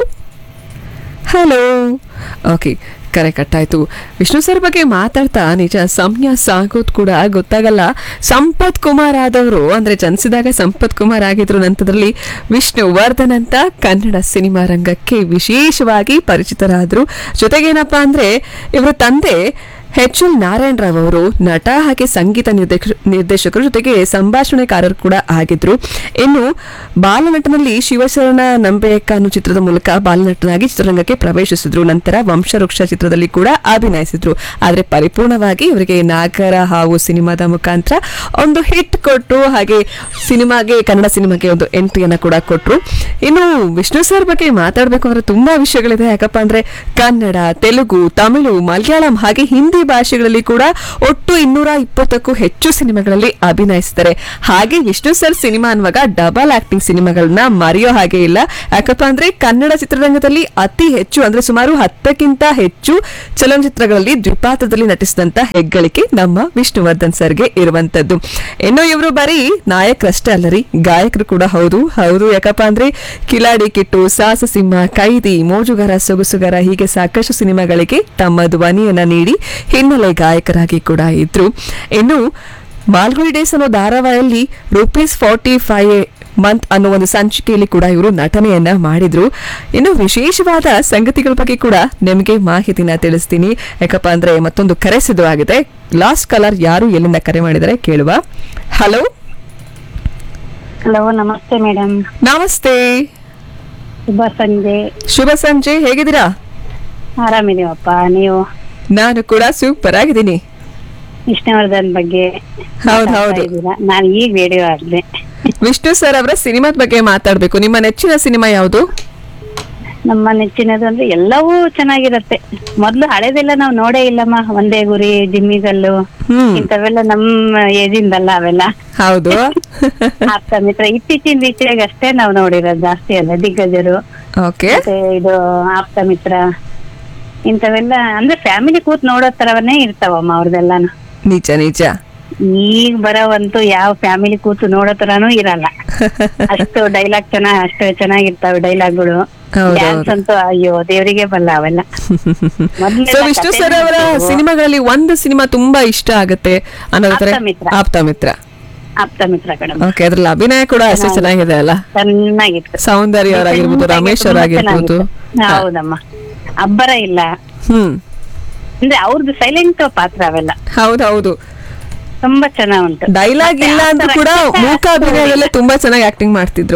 ಹಲೋ ಓಕೆ ಕರೆ ಕಟ್ಟಾಯ್ತು ವಿಷ್ಣು ಸರ್ ಬಗ್ಗೆ ಮಾತಾಡ್ತಾ ನಿಜ ಸಮಯ ಸಾಗೋದು ಕೂಡ ಗೊತ್ತಾಗಲ್ಲ ಸಂಪತ್ ಕುಮಾರ್ ಆದವರು ಅಂದ್ರೆ ಜನಿಸಿದಾಗ ಸಂಪತ್ ಕುಮಾರ್ ಆಗಿದ್ರು ನಂತರದಲ್ಲಿ ವಿಷ್ಣು ವರ್ಧನ್ ಅಂತ ಕನ್ನಡ ಸಿನಿಮಾ ರಂಗಕ್ಕೆ ವಿಶೇಷವಾಗಿ ಪರಿಚಿತರಾದ್ರು ಜೊತೆಗೇನಪ್ಪಾ ಅಂದ್ರೆ ಇವರ ತಂದೆ ಎಚ್ ಎಲ್ ನಾರಾಯಣ ರಾವ್ ಅವರು ನಟ ಹಾಗೆ ಸಂಗೀತ ನಿರ್ದೇಶ ನಿರ್ದೇಶಕರು ಜೊತೆಗೆ ಸಂಭಾಷಣೆಕಾರರು ಕೂಡ ಆಗಿದ್ರು ಇನ್ನು ಬಾಲನಟನಲ್ಲಿ ಶಿವಶರಣ ನಂಬೇಕ ಅನ್ನೋ ಚಿತ್ರದ ಮೂಲಕ ಬಾಲನಟನಾಗಿ ಚಿತ್ರರಂಗಕ್ಕೆ ಪ್ರವೇಶಿಸಿದ್ರು ನಂತರ ವಂಶವೃಕ್ಷ ಚಿತ್ರದಲ್ಲಿ ಕೂಡ ಅಭಿನಯಿಸಿದ್ರು ಆದರೆ ಪರಿಪೂರ್ಣವಾಗಿ ಇವರಿಗೆ ನಾಗರ ಹಾವು ಸಿನಿಮಾದ ಮುಖಾಂತರ ಒಂದು ಹಿಟ್ ಕೊಟ್ಟು ಹಾಗೆ ಸಿನಿಮಾಗೆ ಕನ್ನಡ ಸಿನಿಮಾಗೆ ಒಂದು ಎಂಟ್ರಿಯನ್ನ ಕೂಡ ಕೊಟ್ರು ಇನ್ನು ವಿಷ್ಣು ಸರ್ ಬಗ್ಗೆ ಮಾತಾಡಬೇಕು ಅಂದ್ರೆ ತುಂಬಾ ವಿಷಯಗಳಿದೆ ಯಾಕಪ್ಪ ಅಂದ್ರೆ ಕನ್ನಡ ತೆಲುಗು ತಮಿಳು ಮಲಯಾಳಂ ಹಾಗೆ ಹಿಂದಿ ಭಾಷೆಗಳಲ್ಲಿ ಕೂಡ ಒಟ್ಟು ಇನ್ನೂರ ಇಪ್ಪತ್ತಕ್ಕೂ ಹೆಚ್ಚು ಸಿನಿಮಾಗಳಲ್ಲಿ ಅಭಿನಯಿಸಿದ್ದಾರೆ ಹಾಗೆ ವಿಷ್ಣು ಸರ್ ಸಿನಿಮಾ ಅನ್ನುವಾಗ ಡಬಲ್ ಆಕ್ಟಿಂಗ್ ಸಿನಿಮಾಗಳನ್ನ ಮರೆಯೋ ಹಾಗೆ ಇಲ್ಲ ಯಾಕಪ್ಪ ಅಂದ್ರೆ ಕನ್ನಡ ಚಿತ್ರರಂಗದಲ್ಲಿ ಅತಿ ಹೆಚ್ಚು ಅಂದ್ರೆ ಸುಮಾರು ಹತ್ತಕ್ಕಿಂತ ಹೆಚ್ಚು ಚಲನಚಿತ್ರಗಳಲ್ಲಿ ದ್ವಿಪಾತ್ರದಲ್ಲಿ ನಟಿಸಿದಂತ ಹೆಗ್ಗಳಿಕೆ ನಮ್ಮ ವಿಷ್ಣುವರ್ಧನ್ ಸರ್ಗೆ ಇರುವಂತದ್ದು ಇನ್ನು ಇವರು ಬರೀ ನಾಯಕರಷ್ಟೇ ಅಲ್ಲ ರೀ ಗಾಯಕರು ಕೂಡ ಹೌದು ಹೌದು ಯಾಕಪ್ಪ ಅಂದ್ರೆ ಕಿಲಾಡಿ ಕಿಟ್ಟು ಸಾಹಸ ಸಿಂಹ ಕೈದಿ ಮೋಜುಗಾರ ಸೊಗಸುಗಾರ ಹೀಗೆ ಸಾಕಷ್ಟು ಸಿನಿಮಾಗಳಿಗೆ ತಮ್ಮ ಧ್ವನಿಯನ್ನ ನೀಡಿ ಹಿನ್ನೆಲೆ ಗಾಯಕರಾಗಿ ಕೂಡ ಇದ್ರು ಇನ್ನು ಮಾಲ್ಗುಡಿ ಡೇಸ್ ಅನ್ನೋ ಧಾರಾವಾಹಿಯಲ್ಲಿ ರುಪೀಸ್ ಫಾರ್ಟಿ ಫೈವ್ ಮಂತ್ ಅನ್ನೋ ಒಂದು ಸಂಚಿಕೆಯಲ್ಲಿ ಕೂಡ ಇವರು ನಟನೆಯನ್ನ ಮಾಡಿದ್ರು ಇನ್ನು ವಿಶೇಷವಾದ ಸಂಗತಿಗಳ ಬಗ್ಗೆ ಕೂಡ ನಿಮಗೆ ಮಾಹಿತಿನ ತಿಳಿಸ್ತೀನಿ ಯಾಕಪ್ಪ ಅಂದ್ರೆ ಮತ್ತೊಂದು ಕರೆ ಸಿದ್ಧವಾಗಿದೆ ಲಾಸ್ಟ್ ಕಲರ್ ಯಾರು ಎಲ್ಲಿಂದ ಕರೆ ಮಾಡಿದರೆ ಕೇಳುವ ಹಲೋ ಹಲೋ ನಮಸ್ತೆ ಮೇಡಮ್ ನಮಸ್ತೆ ಶುಭ ಸಂಜೆ ಶುಭ ಸಂಜೆ ಹೇಗಿದ್ದೀರಾ ಆರಾಮಿದೀವಪ್ಪ ನೀವು ನಾನು ಕೂಡ ಸೂಪರ್ ಆಗಿದ್ದೀನಿ ವಿಷ್ಣುವರ್ಧನ್ ಬಗ್ಗೆ ಹೌದ್ ಮಾತಾಡ್ತಾ ಹೌದು. ಇದ್ದೀರಾ. ನಾನು ಈಗ ರೇಡಿಯೋ ಆಡ್ದೆ ವಿಷ್ಣು ಸರ್ ಅವರ ಸಿನಿಮಾದ ಬಗ್ಗೆ ಮಾತಾಡ್ಬೇಕು ನಿಮ್ಮ ನೆಚ್ಚಿನ ಸಿನಿಮಾ ಯಾವುದು ನಮ್ಮ ನೆಚ್ಚಿನದು ಅಂದ್ರೆ ಎಲ್ಲವೂ ಚೆನ್ನಾಗಿರತ್ತೆ ಮೊದ್ಲು ಹಳೇದೆಲ್ಲ ನಾವು ನೋಡೇ ಇಲ್ಲಮ್ಮ ಒಂದೇ ಗುರಿ ಜಿಮ್ಮಿಗಲ್ಲು ಹ್ಮ್ ಇಂಥವೆಲ್ಲ ನಮ್ಮ ಏಜಿಂದಲ್ಲ ಅವೆಲ್ಲ ಹೌದು ಆಪ್ತ ಮಿತ್ರ ಇತ್ತೀಚಿನ ಈಚೆಗೆ ಅಷ್ಟೇ ನಾವು ನೋಡಿರೋದು ಜಾಸ್ತಿ ಅಲ್ಲ ದಿಗ್ಗಜರು ಓಕೆ ಮತ್ತೆ ಇದು ಆಪ್ತ ಮಿತ್ರ ಇಂಥವೆಲ್ಲ ಅಂದ್ರೆ ಫ್ಯಾಮಿಲಿ ಕೂತ್ ನೋಡೋ ತರವನ್ನೇ ಇರ್ತಾವಮ್ಮ ಅವ್ರದೆಲ್ಲಾನು ನಿಜ ನಿಜ ಈಗ ಬರೋವಂತೂ ಯಾವ ಫ್ಯಾಮಿಲಿ ಕೂತು ನೋಡೋ ತರಾನು ಇರಲ್ಲ ಅಷ್ಟು ಡೈಲಾಗ್ ಚೆನ್ನಾಗ್ ಅಷ್ಟು ಚೆನ್ನಾಗಿರ್ತಾವೆ ಡೈಲಾಗ್ಗಳು ಹೌದು, ಡ್ಯಾನ್ಸ್ ಹೌದು. ಅಂತೂ ಅಯ್ಯೋ ದೇವರಿಗೆ ಬಲ್ಲ ಅವೆಲ್ಲ ಮೊದ್ಲೆಲ್ಲ ಸೊ ವಿಷ್ಣು ಕಥೆನೇ ಸರ್ ಅವರ ಇರ್ತಿದ್ವು. ಸಿನಿಮಾಗಳಲ್ಲಿ ಒಂದು ಸಿನಿಮಾ ತುಂಬಾ ಇಷ್ಟ ಆಗುತ್ತೆ ಅನ್ನೋದ್ರ ತರ ಆಪ್ತಮಿತ್ರ. ಆಪ್ತ ಮಿತ್ರ ಆಪ್ತ ಮಿತ್ರ ಕಡೆ ಓಕೆ ಅದ್ರಲ್ಲಿ ಅಭಿನಯ ಕೂಡ ಅಷ್ಟೇ ಚೆನ್ನಾಗಿದೆ ಅಲ್ಲ ಚೆನ್ನಾಗಿತ್ತು ಸೌಂದರ್ಯ ಅವರಾಗಿರ್ಬೋದು ರಮೇಶ್ ಅವರಾಗಿರ್ಬೋದು ಚೆನ್ನಾಗಿತ್ತು. ಹೌದಮ್ಮ ಅಬ್ಬರ ಇಲ್ಲ ಹ್ಮ್ ಅಂದ್ರೆ ಅವ್ರದ್ದು ಸೈಲೆಂಟ್ ಪಾತ್ರ ಅವೆಲ್ಲ ಹೌದು ಹೌದು ತುಂಬಾ ಚೆನ್ನಾಗ್ ಉಂಟು ಡೈಲಾಗ್ ಇಲ್ಲ ಅಂದ್ರೂ ಕೂಡ ಮೂಕ ಅಭಿನಯದಲ್ಲೇ ತುಂಬಾ ಚೆನ್ನಾಗಿ ಆಕ್ಟಿಂಗ್ ಮಾಡ್ತಿದ್ರು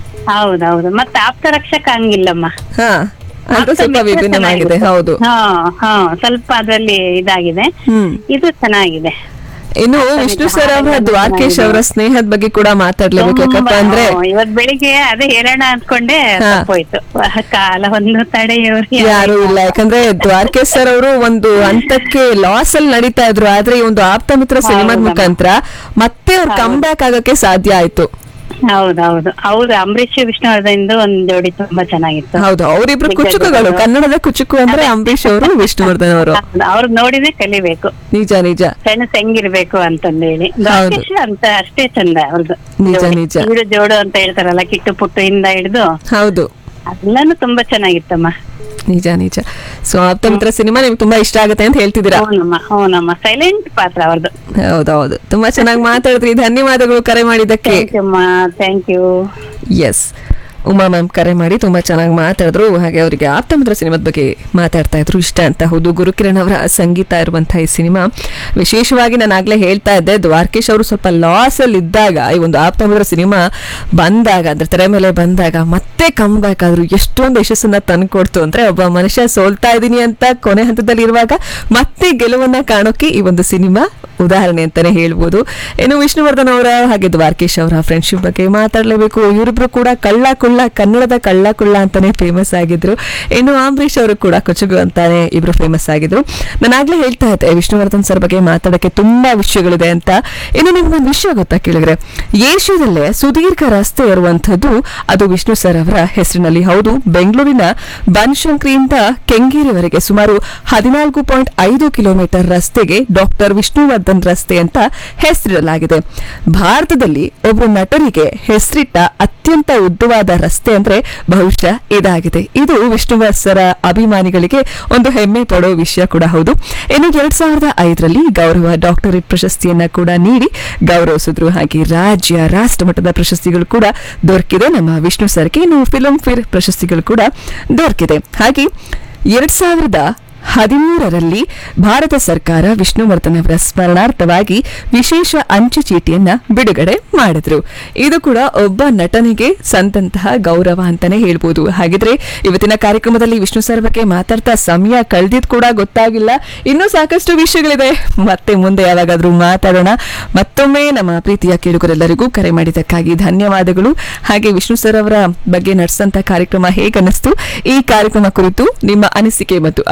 ಹೌದೌದು ಮತ್ತೆ ಆಪ್ತ ರಕ್ಷಕ ಹಂಗಿಲ್ಲಮ್ಮ ಹಾ ಅದು ಸ್ವಲ್ಪ ವಿಭಿನ್ನವಾಗಿದೆ ಹೌದು ಹಾ ಹಾ ಸ್ವಲ್ಪ ಅದ್ರಲ್ಲಿ ಇದಾಗಿದೆ ಹ್ಮ್ ಇದು ಚೆನ್ನಾಗಿದೆ ಇನ್ನು ವಿಷ್ಣು ಸರ್ ಅವರ ದ್ವಾರಕೇಶ್ ಅವರ ಸ್ನೇಹದ ಬಗ್ಗೆ ಕೂಡ ಮಾತಾಡ್ಲೇಬೇಕು ಯಾಕಪ್ಪ ತುಂಬಾ, ಅಂದ್ರೆ ಹ್ಮ್, ಇವತ್ ಬೆಳಿಗ್ಗೆ ಅದೇ ಹೇಳೋಣ ಅನ್ಕೊಂಡೆ ಹಾ. ತಪ್ಪೋಯ್ತು ಕಾಲ ಒಂದು ತಡೆಯವ್ರು ಯಾರು ಇಲ್ಲ ಯಾಕಂದ್ರೆ ದ್ವಾರಕೇಶ್ ಸರ್ ಅವರು ಒಂದು ಹಂತಕ್ಕೆ ಲಾಸ್ ಅಲ್ಲಿ ನಡೀತಾ ಇದ್ರು ಆದ್ರೆ ಈ ಒಂದು ಆಪ್ತ ಮಿತ್ರ ಸಿನಿಮಾದ ಹೌದಮ್ಮ. ಮುಖಾಂತರ ಮತ್ತೆ ಅವ್ರು ಕಮ್ ಬ್ಯಾಕ್ ಆಗಕ್ಕೆ ಸಾಧ್ಯ ಆಯ್ತು ಹೌದೌದು ಹೌದು ಅಂಬರೀಷ್ ವಿಷ್ಣುವರ್ಧನ್ ಒಂದ್ ಜೋಡಿ ತುಂಬಾ ಚೆನ್ನಾಗಿತ್ತು ಹೌದು ಅವರಿಬ್ರು ಕುಚುಕುಗಳು ಕನ್ನಡದ ಕುಚುಕು ಅಂದ್ರೆ ಅಂಬರೀಶ್ ಅವರು ವಿಷ್ಣುವರ್ಧನ್ ಅವರು ಅವ್ರ ನೋಡಿನೇ ಕಲಿಬೇಕು ನಿಜ ನಿಜ ಫ್ರೆಂಡ್ಸ್ ಹೆಂಗಿರ್ಬೇಕು ಅಂತಂದೇಳಿ ದ್ವಾರಕೇಶ್ ಅಂತ ಅಷ್ಟೇ ಚಂದ ಅವ್ರದ್ದು ನಿಜ, ಜೋಡಿ. ನಿಜ. ಈಡು ಜೋಡು ಅಂತ ಹೇಳ್ತಾರಲ್ಲ ಕಿಟ್ಟು ಪುಟ್ಟು ಇಂದ ಹಿಡಿದು ಹೌದು ಎಲ್ಲಾನು ತುಂಬಾ ಚೆನ್ನಾಗಿತ್ತಮ್ಮ ನಿಜ ನಿಜ ಸೊ ಆಪ್ತ ಮಿತ್ರ ಸಿನಿಮಾ ನಿಮ್ಗೆ ತುಂಬಾ ಇಷ್ಟ ಆಗುತ್ತೆ ಅಂತ ಹೇಳ್ತಿದ್ದೀರಾ ಹೌನಮ್ಮ ಹೌನಮ್ಮ ಸೈಲೆಂಟ್ ಪಾತ್ರ ಅವ್ರದ್ದು ಹೌದೌದು ತುಂಬಾ ಚೆನ್ನಾಗಿ ಮಾತಾಡಿದ್ರಿ ಧನ್ಯವಾದಗಳು ಕರೆ ಮಾಡಿದ್ದಕ್ಕೆ ಥ್ಯಾಂಕ್ ಯು ಅಮ್ಮ thank you S Uma ma'am ಕರೆ ಮಾಡಿ ತುಂಬಾ ಚೆನ್ನಾಗಿ ಮಾತಾಡಿದ್ರು ಹಾಗೆ ಅವರಿಗೆ ಆಪ್ತಮಿತ್ರ ಸಿನಿಮಾದ ಬಗ್ಗೆ ಮಾತಾಡ್ತಾ ಇದ್ರು ಇಷ್ಟ ಅಂತ ಹೌದು ಗುರುಕಿರಣ್ ಅವರ ಸಂಗೀತ ಇರುವಂತಹ ಈ ಸಿನಿಮಾ ವಿಶೇಷವಾಗಿ ನಾನು ಆಗ್ಲೇ ಹೇಳ್ತಾ ಇದ್ದೆ ದ್ವಾರಕೇಶ್ ಅವರು ಸ್ವಲ್ಪ ಲಾಸ್ ಅಲ್ಲಿ ಇದ್ದಾಗ ಈ ಒಂದು ಆಪ್ತಮಿತ್ರ ಸಿನಿಮಾ ಬಂದಾಗ ಅಂದ್ರೆ ತೆರೆ ಮೇಲೆ ಬಂದಾಗ ಮತ್ತೆ ಕಮ್ ಬ್ಯಾಕ್ ಆದ್ರು ಎಷ್ಟೊಂದು ಯಶಸ್ಸನ್ನ ತಂದ್ಕೊಡ್ತು ಅಂದ್ರೆ ಒಬ್ಬ ಮನುಷ್ಯ ಸೋಲ್ತಾ ಇದೀನಿ ಅಂತ ಕೊನೆ ಹಂತದಲ್ಲಿ ಇರುವಾಗ ಮತ್ತೆ ಗೆಲುವನ್ನ ಕಾಣೋಕೆ ಈ ಒಂದು ಸಿನಿಮಾ ಉದಾಹರಣೆ ಅಂತಾನೆ ಹೇಳ್ಬೋದು ಇನ್ನು ವಿಷ್ಣುವರ್ಧನ್ ಅವರ ಹಾಗೆ ದ್ವಾರಕೇಶ್ ಅವರ ಫ್ರೆಂಡ್ಶಿಪ್ ಬಗ್ಗೆ ಮಾತಾಡಲೇಬೇಕು ಇವರಿಬ್ರು ಕೂಡ ಕಳ್ಳ ಕುಳ್ಳ ಕನ್ನಡದ ಕಳ್ಳ ಕುಳ್ಳ ಅಂತಾನೆ ಫೇಮಸ್ ಆಗಿದ್ರು ಇನ್ನು ಅಂಬರೀಶ್ ಅವರು ಕೂಡ ಕೊಚಗು ಅಂತಾನೆ ಇಬ್ರು ಫೇಮಸ್ ಆಗಿದ್ರು ನಾನು ಆಗ್ಲೇ ಹೇಳ್ತಾ ಇದ್ದೆ ವಿಷ್ಣುವರ್ಧನ್ ಸರ್ ಬಗ್ಗೆ ಮಾತಾಡಕ್ಕೆ ತುಂಬಾ ವಿಷಯಗಳಿದೆ ಅಂತ ಇನ್ನು ನಿಮ್ಗೊಂದು ವಿಷಯ ಗೊತ್ತಾ ಕೇಳಿದ್ರೆ ಏಷ್ಯಾದಲ್ಲೇ ಸುದೀರ್ಘ ರಸ್ತೆ ಇರುವಂತದ್ದು ಅದು ವಿಷ್ಣು ಸರ್ ಅವರ ಹೆಸರಿನಲ್ಲಿ ಹೌದು ಬೆಂಗಳೂರಿನ ಬನಶಂಕರಿಯಿಂದ ಕೆಂಗೇರಿವರೆಗೆ ಸುಮಾರು ಹದಿನಾಲ್ಕು ಪಾಯಿಂಟ್ ಐದು ಕಿಲೋಮೀಟರ್ ರಸ್ತೆಗೆ ಡಾಕ್ಟರ್ ವಿಷ್ಣುವರ್ಧನ್ ರಸ್ತೆ ಅಂತ ಹೆಸರಿಡಲಾಗಿದೆ ಭಾರತದಲ್ಲಿ ಒಬ್ಬ ನಟರಿಗೆ ಹೆಸರಿಟ್ಟ ಅತ್ಯಂತ ಉದ್ದವಾದ ರಸ್ತೆ ಅಂದ್ರೆ ಬಹುಶಃ ಇದಾಗಿದೆ ಇದು ವಿಷ್ಣುವರ್ಧರ ಅಭಿಮಾನಿಗಳಿಗೆ ಒಂದು ಹೆಮ್ಮೆ ಪಡೋ ವಿಷಯ ಕೂಡ ಹೌದು ಇನ್ನು ಎರಡ್ ಸಾವಿರದ ಐದರಲ್ಲಿ ಗೌರವ ಡಾಕ್ಟರೇಟ್ ಪ್ರಶಸ್ತಿಯನ್ನ ಕೂಡ ನೀಡಿ ಗೌರವಿಸಿದ್ರು ಹಾಗೆ ರಾಜ್ಯ ರಾಷ್ಟ್ರ ಮಟ್ಟದ ಪ್ರಶಸ್ತಿಗಳು ಕೂಡ ದೊರಕಿದೆ ನಮ್ಮ ವಿಷ್ಣು ಸರ್ಗೆ ಇನ್ನು ಫಿಲ್ಮ್ ಫೇರ್ ಪ್ರಶಸ್ತಿಗಳು ಕೂಡ ದೊರಕಿದೆ ಹಾಗೆ ಎರಡ್ ಸಾವಿರದ ಹದಿಮೂರರಲ್ಲಿ ಭಾರತ ಸರ್ಕಾರ ವಿಷ್ಣುವರ್ಧನ್ ಅವರ ಸ್ಮರಣಾರ್ಥವಾಗಿ ವಿಶೇಷ ಅಂಚೆ ಚೀಟಿಯನ್ನ ಬಿಡುಗಡೆ ಮಾಡಿದ್ರು ಇದು ಕೂಡ ಒಬ್ಬ ನಟನಿಗೆ ಸಂದಂತಹ ಗೌರವ ಅಂತಾನೆ ಹೇಳ್ಬೋದು ಹಾಗಿದ್ರೆ ಇವತ್ತಿನ ಕಾರ್ಯಕ್ರಮದಲ್ಲಿ ವಿಷ್ಣು ಸರ್ ಬಗ್ಗೆ ಮಾತಾಡ್ತಾ ಸಮಯ ಕಳೆದಿದ್ ಕೂಡ ಗೊತ್ತಾಗಿಲ್ಲ ಇನ್ನೂ ಸಾಕಷ್ಟು ವಿಷಯಗಳಿದೆ ಮತ್ತೆ ಮುಂದೆ ಯಾವಾಗಾದ್ರೂ ಮಾತಾಡೋಣ ಮತ್ತೊಮ್ಮೆ ನಮ್ಮ ಪ್ರೀತಿಯ ಕೇಳುಗರೆಲ್ಲರಿಗೂ ಕರೆ ಮಾಡಿದ್ದಕ್ಕಾಗಿ ಧನ್ಯವಾದಗಳು ಹಾಗೆ ವಿಷ್ಣು ಸರ್ ಅವರ ಬಗ್ಗೆ ನಡೆಸಂತ ಕಾರ್ಯಕ್ರಮ ಹೇಗನ್ನಿಸ್ತು ಈ ಕಾರ್ಯಕ್ರಮ ಕುರಿತು ನಿಮ್ಮ ಅನಿಸಿಕೆ ಮತ್ತು ಅಭಿಪ್ರಾಯ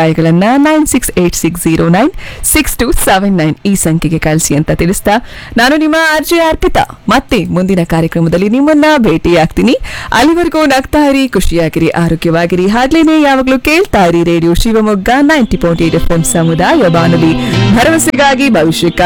ಅಭಿಪ್ರಾಯಗಳನ್ನ nine six eight six zero nine six two seven nine ಈ ಸಂಖ್ಯೆಗೆ ಕಳಿಸಿ ಅಂತ ತಿಳಿಸ್ತಾ ನಾನು ನಿಮ್ಮ ಅರ್ಜಿ ಅರ್ಪಿತಾ ಮತ್ತೆ ಮುಂದಿನ ಕಾರ್ಯಕ್ರಮದಲ್ಲಿ ನಿಮ್ಮನ್ನ ಭೇಟಿಯಾಗ್ತೀನಿ ಅಲ್ಲಿವರೆಗೂ ನಗ್ತಾ ಇರಿ ಖುಷಿಯಾಗಿರಿ ಆರೋಗ್ಯವಾಗಿರಿ ಹಾಗ್ಲೇನೆ ಯಾವಾಗಲೂ ಕೇಳ್ತಾ ಇರಿ radio Shivamogga ninety point eight F M ಸಮುದಾಯ ಬಾನುಲಿ ಭರವಸೆಗಾಗಿ ಭವಿಷ್ಯಕ್ಕಾಗಿ